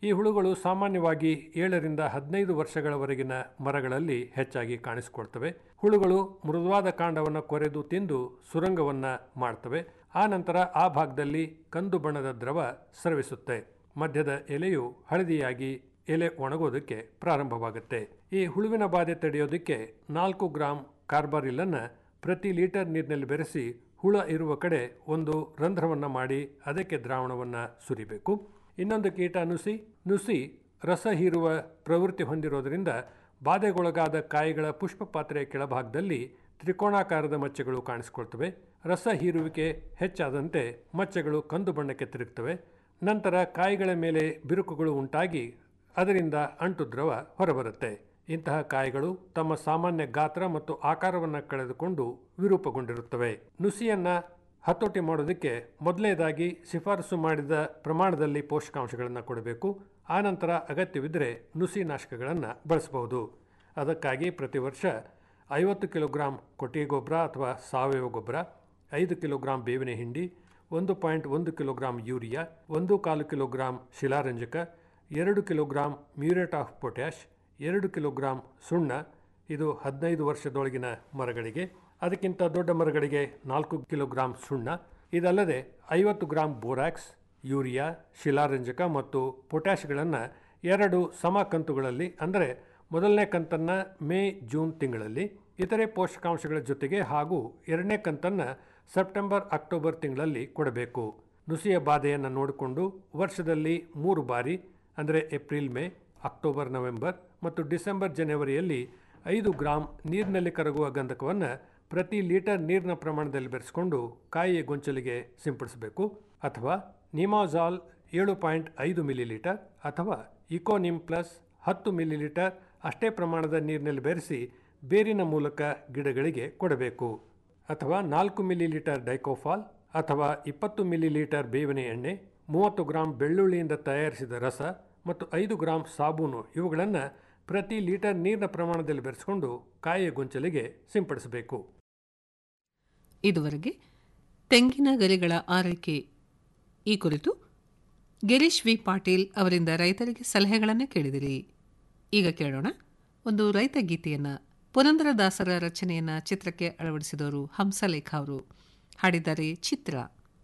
ಈ ಹುಳುಗಳು ಸಾಮಾನ್ಯವಾಗಿ ಏಳರಿಂದ ಹದಿನೈದು ವರ್ಷಗಳವರೆಗಿನ ಮರಗಳಲ್ಲಿ ಹೆಚ್ಚಾಗಿ ಕಾಣಿಸಿಕೊಳ್ತವೆ ಹುಳುಗಳು ಮೃದುವಾದ ಕಾಂಡವನ್ನು ಕೊರೆದು ತಿಂದು ಸುರಂಗವನ್ನು ಮಾಡ್ತವೆ ಆ ನಂತರ ಆ ಭಾಗದಲ್ಲಿ ಕಂದು ಬಣ್ಣದ ದ್ರವ ಸ್ರವಿಸುತ್ತೆ ಮಧ್ಯದ ಎಲೆಯು ಹಳದಿಯಾಗಿ ಎಲೆ ಒಣಗೋದಕ್ಕೆ ಪ್ರಾರಂಭವಾಗುತ್ತೆ ಈ ಹುಳುವಿನ ಬಾಧೆ ತಡೆಯೋದಕ್ಕೆ ನಾಲ್ಕು ಗ್ರಾಂ ಕಾರ್ಬಾರಿಲ್ಲನ್ನು ಪ್ರತಿ ಲೀಟರ್ ನೀರಿನಲ್ಲಿ ಬೆರೆಸಿ ಹುಳ ಇರುವ ಕಡೆ ಒಂದು ರಂಧ್ರವನ್ನು ಮಾಡಿ ಅದಕ್ಕೆ ದ್ರಾವಣವನ್ನು ಸುರಿಬೇಕು ಇನ್ನೊಂದು ಕೀಟ ನುಸಿ ನುಸಿ ರಸ ಹೀರುವ ಪ್ರವೃತ್ತಿ ಹೊಂದಿರೋದರಿಂದ ಬಾಧೆಗೊಳಗಾದ ಕಾಯಿಗಳ ಪುಷ್ಪ ಪಾತ್ರೆಯ ಕೆಳಭಾಗದಲ್ಲಿ ತ್ರಿಕೋಣಾಕಾರದ ಮಚ್ಚೆಗಳು ಕಾಣಿಸಿಕೊಳ್ತವೆ ರಸ ಹೀರುವಿಕೆ ಹೆಚ್ಚಾದಂತೆ ಮಚ್ಚೆಗಳು ಕಂದು ಬಣ್ಣಕ್ಕೆ ತಿರುಗ್ತವೆ ನಂತರ ಕಾಯಿಗಳ ಮೇಲೆ ಬಿರುಕುಗಳು ಉಂಟಾಗಿ ಅದರಿಂದ ಅಂಟು ದ್ರವ ಹೊರಬರುತ್ತೆ ಇಂತಹ ಕಾಯಿಗಳು ತಮ್ಮ ಸಾಮಾನ್ಯ ಗಾತ್ರ ಮತ್ತು ಆಕಾರವನ್ನು ಕಳೆದುಕೊಂಡು ವಿರೂಪಗೊಂಡಿರುತ್ತವೆ ನುಸಿಯನ್ನ ಹತೋಟಿ ಮಾಡೋದಕ್ಕೆ ಮೊದಲನೇದಾಗಿ ಶಿಫಾರಸು ಮಾಡಿದ ಪ್ರಮಾಣದಲ್ಲಿ ಪೋಷಕಾಂಶಗಳನ್ನು ಕೊಡಬೇಕು ಆನಂತರ ಅಗತ್ಯವಿದ್ದರೆ ನುಸಿ ನಾಶಕಗಳನ್ನು ಬಳಸಬಹುದು ಅದಕ್ಕಾಗಿ ಪ್ರತಿ ವರ್ಷ ಐವತ್ತು ಕಿಲೋಗ್ರಾಂ ಕೊಟ್ಟಿಗೆ ಗೊಬ್ಬರ ಅಥವಾ ಸಾವಯವ ಗೊಬ್ಬರ ಐದು ಕಿಲೋಗ್ರಾಂ ಬೇವಿನ ಹಿಂಡಿ ಒಂದು ಪಾಯಿಂಟ್ ಒಂದು ಕಿಲೋಗ್ರಾಂ ಯೂರಿಯಾ ಒಂದು ಕಾಲು ಕಿಲೋಗ್ರಾಂ ಶಿಲಾರಂಜಕ ಎರಡು ಕಿಲೋಗ್ರಾಂ ಮ್ಯೂರೇಟ್ ಆಫ್ ಪೊಟ್ಯಾಷ್ ಎರಡು ಕಿಲೋಗ್ರಾಂ ಸುಣ್ಣ ಇದು ಹದಿನೈದು ವರ್ಷದೊಳಗಿನ ಮರಗಳಿಗೆ ಅದಕ್ಕಿಂತ ದೊಡ್ಡ ಮರಗಳಿಗೆ ನಾಲ್ಕು ಕಿಲೋಗ್ರಾಂ ಸುಣ್ಣ ಇದಲ್ಲದೆ ಐವತ್ತು ಗ್ರಾಂ ಬೋರಾಕ್ಸ್ ಯೂರಿಯಾ ಶಿಲಾರಂಜಕ ಮತ್ತು ಪೊಟ್ಯಾಷ್ಗಳನ್ನು ಎರಡು ಸಮ ಕಂತುಗಳಲ್ಲಿ ಅಂದರೆ ಮೊದಲನೇ ಕಂತನ್ನು ಮೇ ಜೂನ್ ತಿಂಗಳಲ್ಲಿ ಇತರೆ ಪೋಷಕಾಂಶಗಳ ಜೊತೆಗೆ ಹಾಗೂ ಎರಡನೇ ಕಂತನ್ನು ಸೆಪ್ಟೆಂಬರ್ ಅಕ್ಟೋಬರ್ ತಿಂಗಳಲ್ಲಿ ಕೊಡಬೇಕು ನುಸಿಯ ಬಾಧೆಯನ್ನು ನೋಡಿಕೊಂಡು ವರ್ಷದಲ್ಲಿ ಮೂರು ಬಾರಿ ಅಂದರೆ ಏಪ್ರಿಲ್ ಮೇ ಅಕ್ಟೋಬರ್ ನವೆಂಬರ್ ಮತ್ತು ಡಿಸೆಂಬರ್ ಜನವರಿಯಲ್ಲಿ ಐದು ಗ್ರಾಂ ನೀರಿನಲ್ಲಿ ಕರಗುವ ಗಂಧಕವನ್ನು ಪ್ರತಿ ಲೀಟರ್ ನೀರಿನ ಪ್ರಮಾಣದಲ್ಲಿ ಬೆರೆಸಿಕೊಂಡು ಕಾಯಿಯ ಗೊಂಚಲಿಗೆ ಸಿಂಪಡಿಸಬೇಕು ಅಥವಾ ನಿಮಾಜಾಲ್ ಏಳು ಪಾಯಿಂಟ್ ಐದು ಮಿಲಿಲೀಟರ್ ಅಥವಾ ಇಕೋನಿಮ್ ಪ್ಲಸ್ ಹತ್ತು ಮಿಲಿಲೀಟರ್ ಅಷ್ಟೇ ಪ್ರಮಾಣದ ನೀರಿನಲ್ಲಿ ಬೆರೆಸಿ ಬೇರಿನ ಮೂಲಕ ಗಿಡಗಳಿಗೆ ಕೊಡಬೇಕು ಅಥವಾ ನಾಲ್ಕು ಮಿಲಿಲೀಟರ್ ಡೈಕೋಫಾಲ್ ಅಥವಾ ಇಪ್ಪತ್ತು ಮಿಲಿಲೀಟರ್ ಬೇವಿನ ಎಣ್ಣೆ ಮೂವತ್ತು ಗ್ರಾಂ ಬೆಳ್ಳುಳ್ಳಿಯಿಂದ ತಯಾರಿಸಿದ ರಸ ಮತ್ತು ಐದು ಗ್ರಾಂ ಸಾಬೂನು ಇವುಗಳನ್ನು ಪ್ರತಿ ಲೀಟರ್ ನೀರಿನ ಪ್ರಮಾಣದಲ್ಲಿ ಬೆರೆಸಿಕೊಂಡು ಕಾಯಿಯ ಗೊಂಚಲಿಗೆ ಸಿಂಪಡಿಸಬೇಕು ಇದುವರೆಗೆ ತೆಂಗಿನ ಗರಿಗಳ ಆರೈಕೆ ಈ ಕುರಿತು ಗಿರೀಶ್ ವಿ ಪಾಟೀಲ್ ಅವರಿಂದ ರೈತರಿಗೆ ಸಲಹೆಗಳನ್ನು ಕೇಳಿದಿರಿ ಈಗ ಕೇಳೋಣ ಒಂದು ರೈತ ಗೀತೆಯನ್ನು ಪುರಂದರದಾಸರ ರಚನೆಯನ್ನು ಚಿತ್ರಕ್ಕೆ ಅಳವಡಿಸಿದವರು ಹಂಸಲೇಖ ಅವರು ಹಾಡಿದ್ದಾರೆ ಚಿತ್ರ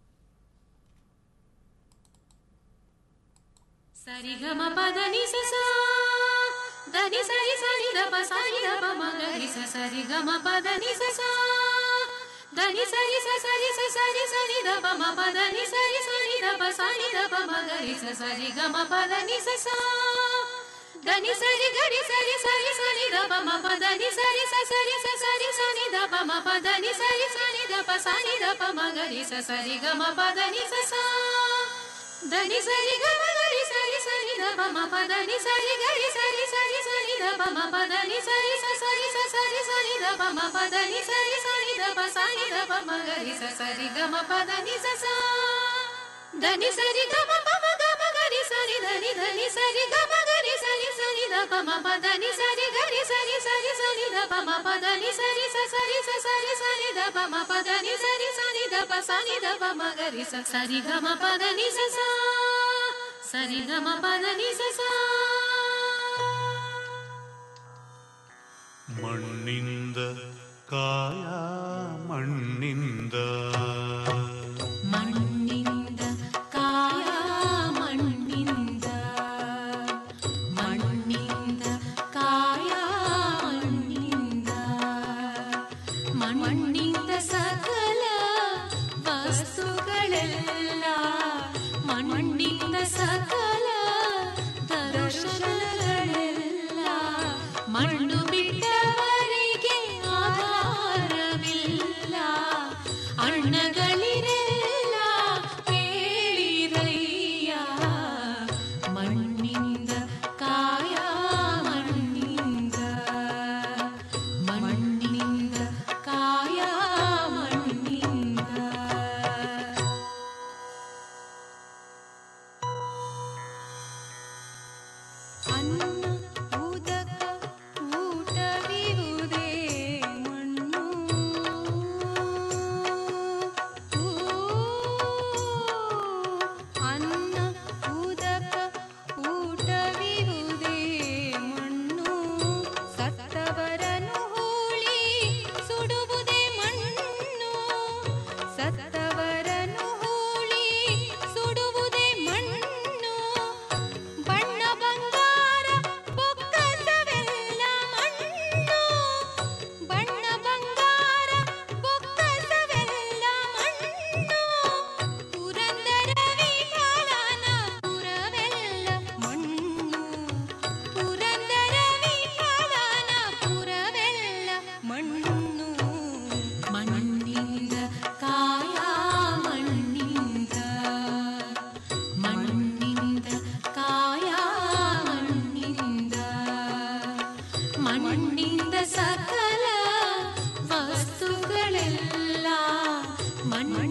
ಸರಿ ಗಮ ಪದ ನಿ ಸ ಸ ಧನಿ ಸರಿ ಸರಿ ದ ಪ ಸರಿ ದ ಪ ಮ ಗ ರಿ ಸ ಸರಿ ಗಮ ಪದ ನಿ ಸ ಸ ಧನಿ ಸರಿ ಸ ಸರಿ ಸ ಸರಿ ಸರಿ ದ ಪ ಮ ಪದ ನಿ ಸರಿ ಸರಿ ದ ಪ ಸರಿ ದ ಪ ಮ ಗ ರಿ ಸ ಸರಿ ಗಮ ಪದ ನಿ ಸ ಸ ಧನಿ ಸರಿ ಗರಿ ಸರಿ ಸರಿ ಸರಿ ದ ಪ ಮ ಪದ ನಿ ಸರಿ ಸ ಸರಿ ಸ ಸರಿ ಸರಿ ದ ಪ ಮ ಪದ ನಿ ಸರಿ ಸರಿ ದ ಪ ಸರಿ ದ ಪ ಮ ಗ ರಿ ಸ ಸರಿ ಗಮ ಪದ ನಿ ಸ ಸ ಧನಿ ಸರಿ ಗಮ ಗರಿ ಸರಿ ಸರಿ ದ ಪ ಮ ಪದ ನಿ ಸರಿ ಗರಿ ಸರಿ ಸರಿ ಸರಿ ದ ಪ ಮ ಪದ ನಿ ಸರಿ ಸ ಸರಿ ಸ ಸರಿ ಸರಿ ದ ಪ ಮ ಪದ ನಿ ಸರಿ ಸರಿ ದ ಪ ಸರಿ ದ ಪ ಮ ಗರಿ ಸ ಸರಿ ಗಮ ಪದ ನಿ ಸ ಸ ಧನಿ ಸರಿ ಗಮ ಪ ಮ ಗಮ ಗರಿ ಸರಿ ಧನಿ ಧನಿ ಸರಿ ಗಮ ಗರಿ ಸರಿ ಸರಿ ದ ಪ ಮ ಪದ ನಿ ಸರಿ ಗರಿ ಸರಿ ಸರಿ ಸರಿ ದ ಪ ಮ ಪದ ನಿ ಸರಿ ಸ ಸರಿ ಸ ಸರಿ ಸರಿ ದ ಪ ಮ ಪದ ನಿ ಸರಿ ಸರಿ ದ ಪ ಸರಿ ದ ಪ ಮ ಗರಿ ಸ ಸರಿ ಗಮ ಪದ ನಿ ಸ ಸ ಸರಿ ಗಮ ಪದ ನಿ ಸ ಸ ಮಣ್ಣಿಂದ ಕಾಯ ಮಣ್ಣಿಂದ ಮಣ್ಣಿಂದ ಕಾಯ ಮಣ್ಣಿಂದ ಮಣ್ಣಿಂದ ಕಾಯ ಮಣ್ಣಿಂದ ಮಣ್ಣಿಂದ ಸಕಲ ವಸ್ತುಗಳೆಲ್ಲ ಮಣ್ಣಿಂದ ಸಕಲ ದರ್ಶನಗಳೆಲ್ಲ ಮಣ್ಣು ಬಿಟ್ಟವರಿಗೆ ಆಧಾರವಿಲ್ಲ ಅಣ್ಣ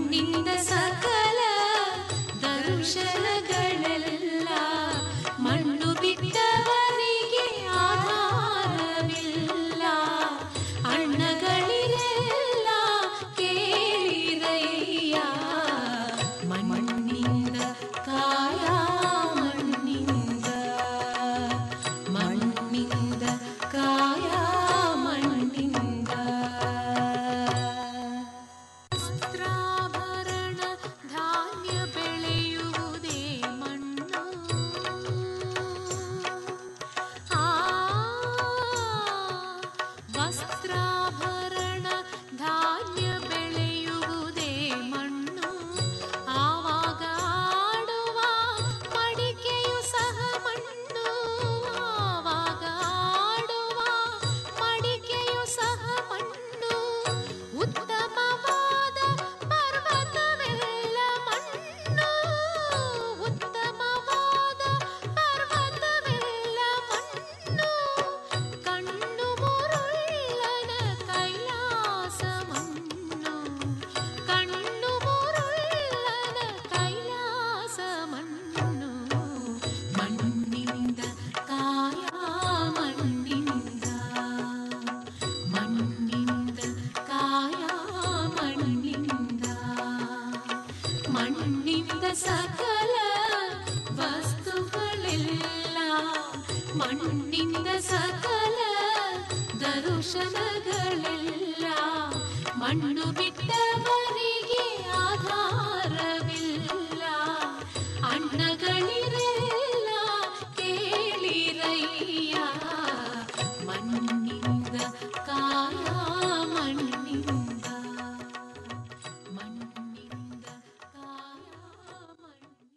ಮಣ್ಣಿಂದ ಸಕಲ ದರುಶನಗಳೆಲ್ಲ ಮಣ್ಣು ಬಿಟ್ಟವನಿಗೆ ಆಧಾರವಿಲ್ಲ ಅಣ್ಣಗಳಿರೆಲ್ಲ ಕೇಳಿರಯ್ಯ ಮಣ್ಣಿಂದ ಕಾಯ ಮಣ್ಣಿಂದ ಮಣ್ಣಿಂದ ಕಾಯ ಮಣ್ಣಿಂದ ವಸ್ತ್ರಾಭರಣ ಧಾನ್ಯ ಬೆಳೆಯುವುದೇ ಮಣ್ಣು ಆ ವಸ್ತ್ರಾಭರಣ ಧಾನ್ಯ ಬೆಳೆಯುವುದೇ ಮಣ್ಣು ಆವಾಗ ಆಡುವ ಮಡಿಕೆಯು ಸಹ ಮಣ್ಣು ಆವಾಗ ಆಡುವ ಮಡಿಕೆಯು ಸಹ ಮಣ್ಣು ಉತ್ತಮವಾದ ಪರ್ವತವೆಲ್ಲ ಮಣ್ಣು ಉತ್ತಮವಾದ ಪರ್ವತವೆಲ್ಲ ಮಣ್ಣು ಕಣ್ಣು ಮುರುಳ್ಳನ ಕೈಲಾಸ ಮಣ್ಣು ಕಣ್ಣು ಮುರುಳ್ಳನ ಕೈಲಾಸ ಮಣ್ಣು ಮಣ್ಣಿಂದ ಕಾಯ ಮಣ್ಣಿಂದ ಮಣ್ಣಿಂದ ಕಾಯ ಮಣ್ಣಿಂದ ಮಣ್ಣಿಂದ ಸಕಲ ವಸ್ತುಗಳೆಲ್ಲ ಮಣ್ಣಿಂದ ಸಕಲ ದರುಶನಗಳೆಲ್ಲ ಮಣ್ಣು ಬಿಟ್ಟವರಿಗೆ ಆಧಾರವಿಲ್ಲ ಅಣ್ಣಗಳಿರೆಲ್ಲ ಕೇಳಿರಯ್ಯ ಮಣ್ಣಿಂದ ಕಾಯ ಮಣ್ಣಿಂದ ಮಣ್ಣಿಂದ ಕಾಯ ಮಣ್ಣಿಂದ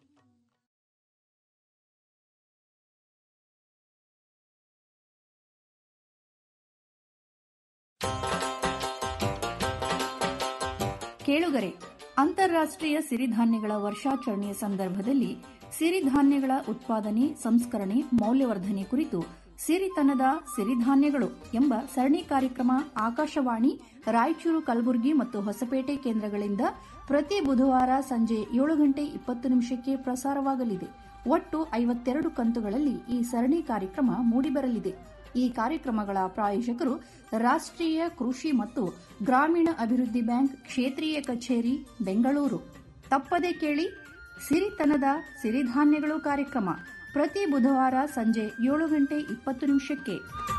ಕೇಳುಗರೆ ಅಂತಾರಾಷ್ಟ್ರೀಯ ಸಿರಿಧಾನ್ಯಗಳ ವರ್ಷಾಚರಣೆಯ ಸಂದರ್ಭದಲ್ಲಿ ಸಿರಿಧಾನ್ಯಗಳ ಉತ್ಪಾದನೆ ಸಂಸ್ಕರಣೆ ಮೌಲ್ಯವರ್ಧನೆ ಕುರಿತು ಸಿರಿತನದ ಸಿರಿಧಾನ್ಯಗಳು ಎಂಬ ಸರಣಿ ಕಾರ್ಯಕ್ರಮ ಆಕಾಶವಾಣಿ ರಾಯಚೂರು ಕಲಬುರಗಿ ಮತ್ತು ಹೊಸಪೇಟೆ ಕೇಂದ್ರಗಳಿಂದ ಪ್ರತಿ ಬುಧವಾರ ಸಂಜೆ ಏಳು ಗಂಟೆ ಇಪ್ಪತ್ತು ನಿಮಿಷಕ್ಕೆ ಪ್ರಸಾರವಾಗಲಿದೆ ಒಟ್ಟು ಐವತ್ತೆರಡು ಕಂತುಗಳಲ್ಲಿ ಈ ಸರಣಿ ಕಾರ್ಯಕ್ರಮ ಮೂಡಿಬರಲಿದೆ ಈ ಕಾರ್ಯಕ್ರಮಗಳ ಪ್ರಾಯೋಜಕರು ರಾಷ್ಟ್ರೀಯ ಕೃಷಿ ಮತ್ತು ಗ್ರಾಮೀಣ ಅಭಿವೃದ್ಧಿ ಬ್ಯಾಂಕ್ ಕ್ಷೇತ್ರೀಯ ಕಚೇರಿ ಬೆಂಗಳೂರು ತಪ್ಪದೆ ಕೇಳಿ ಸಿರಿತನದ ಸಿರಿಧಾನ್ಯಗಳು ಕಾರ್ಯಕ್ರಮ ಪ್ರತಿ ಬುಧವಾರ ಸಂಜೆ ಏಳು ಗಂಟೆ ಇಪ್ಪತ್ತು ನಿಮಿಷಕ್ಕೆ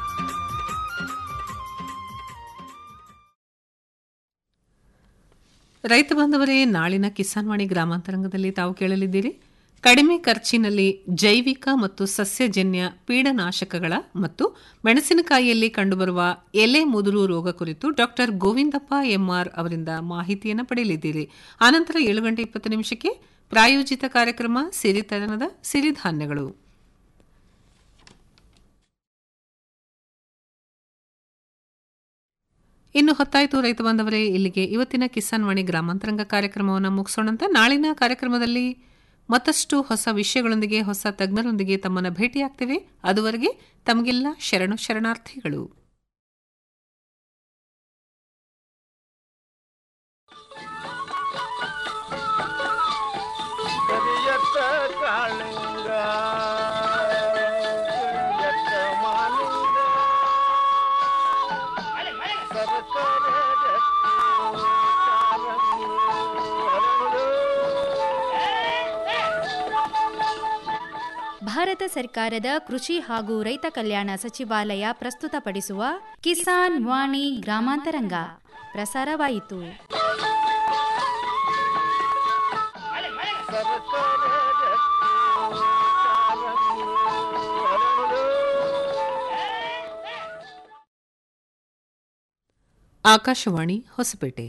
ರೈತ ಬಾಂಧವರೇ ನಾಳಿನ ಕಿಸಾನ್ವಾಣಿ ಗ್ರಾಮಾಂತರಂಗದಲ್ಲಿ ತಾವು ಕೇಳಲಿದ್ದೀರಿ ಕಡಿಮೆ ಖರ್ಚಿನಲ್ಲಿ ಜೈವಿಕ ಮತ್ತು ಸಸ್ಯಜನ್ಯ ಪೀಡನಾಶಕಗಳ ಮತ್ತು ಮೆಣಸಿನಕಾಯಿಯಲ್ಲಿ ಕಂಡುಬರುವ ಎಲೆ ಮುದುರು ರೋಗ ಕುರಿತು ಡಾಕ್ಟರ್ ಗೋವಿಂದಪ್ಪ ಎಂಆರ್ ಅವರಿಂದ ಮಾಹಿತಿಯನ್ನು ಪಡೆಯಲಿದ್ದೀರಿ ಆನಂತರ ಏಳು ಗಂಟೆ ಇಪ್ಪತ್ತು ನಿಮಿಷಕ್ಕೆ ಪ್ರಾಯೋಜಿತ ಕಾರ್ಯಕ್ರಮ ಸಿರಿತನದ ಸಿರಿಧಾನ್ಯಗಳು ಇನ್ನು ಹೊತ್ತಾಯಿತು ರೈತ ಬಾಂಧವರೇ ಇಲ್ಲಿಗೆ ಇವತ್ತಿನ ಕಿಸಾನ್ ವಾಣಿ ಗ್ರಾಮಾಂತರಂಗ ಕಾರ್ಯಕ್ರಮವನ್ನು ಮುಗಿಸೋಣಂತ ನಾಳಿನ ಕಾರ್ಯಕ್ರಮದಲ್ಲಿ ಮತ್ತಷ್ಟು ಹೊಸ ವಿಷಯಗಳೊಂದಿಗೆ ಹೊಸ ತಜ್ಞರೊಂದಿಗೆ ತಮ್ಮನ್ನು ಭೇಟಿಯಾಗ್ತೇವೆ ಅದುವರೆಗೆ ತಮಗೆಲ್ಲ ಶರಣು ಶರಣಾರ್ಥಿಗಳು ಕರಿಯತ್ತ ಕಾಳಿಂಗ ಕರಿಯತ್ತ ಮಾಲಿಂಗ ಸರಸರ ರಕ್ತಿ ಕಾರಂಗಿ ಹರಳು. ಭಾರತ ಸರ್ಕಾರದ ಕೃಷಿ ಹಾಗೂ ರೈತ ಕಲ್ಯಾಣ ಸಚಿವಾಲಯ ಪ್ರಸ್ತುತಪಡಿಸುವ ಕಿಸಾನ್ ವಾಣಿ ಗ್ರಾಮಾಂತರಂಗ ಪ್ರಸಾರವಾಯಿತು ಸರಸರ ರಕ್ತಿ ಕಾರಂಗಿ ಹರಳು. ಆಕಾಶವಾಣಿ ಹೊಸಪೇಟೆ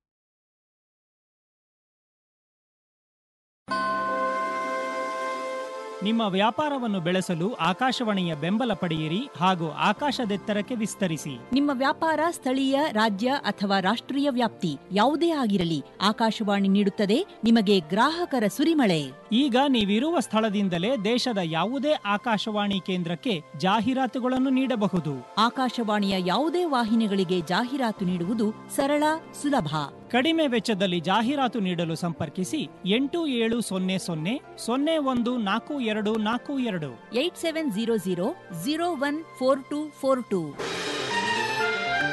ನಿಮ್ಮ ವ್ಯಾಪಾರವನ್ನು ಬೆಳೆಸಲು ಆಕಾಶವಾಣಿಯ ಬೆಂಬಲ ಪಡೆಯಿರಿ ಹಾಗೂ ಆಕಾಶದೆತ್ತರಕ್ಕೆ ವಿಸ್ತರಿಸಿ ನಿಮ್ಮ ವ್ಯಾಪಾರ ಸ್ಥಳೀಯ ರಾಜ್ಯ ಅಥವಾ ರಾಷ್ಟ್ರೀಯ ವ್ಯಾಪ್ತಿ ಯಾವುದೇ ಆಗಿರಲಿ ಆಕಾಶವಾಣಿ ನೀಡುತ್ತದೆ ನಿಮಗೆ ಗ್ರಾಹಕರ ಸುರಿಮಳೆ ಈಗ ನೀವಿರುವ ಸ್ಥಳದಿಂದಲೇ ದೇಶದ ಯಾವುದೇ ಆಕಾಶವಾಣಿ ಕೇಂದ್ರಕ್ಕೆ ಜಾಹೀರಾತುಗಳನ್ನು ನೀಡಬಹುದು ಆಕಾಶವಾಣಿಯ ಯಾವುದೇ ವಾಹಿನಿಗಳಿಗೆ ಜಾಹೀರಾತು ನೀಡುವುದು ಸರಳ ಸುಲಭ ಕಡಿಮೆ ವೆಚ್ಚದಲ್ಲಿ ಜಾಹೀರಾತು ನೀಡಲು ಸಂಪರ್ಕಿಸಿ ಎಂಟು ಏಳು ಸೊನ್ನೆ ಸೊನ್ನೆ ಸೊನ್ನೆ ಒಂದು ನಾಲ್ಕು ಎರಡು ನಾಲ್ಕು ಎರಡು eight seven zero zero zero one four two four to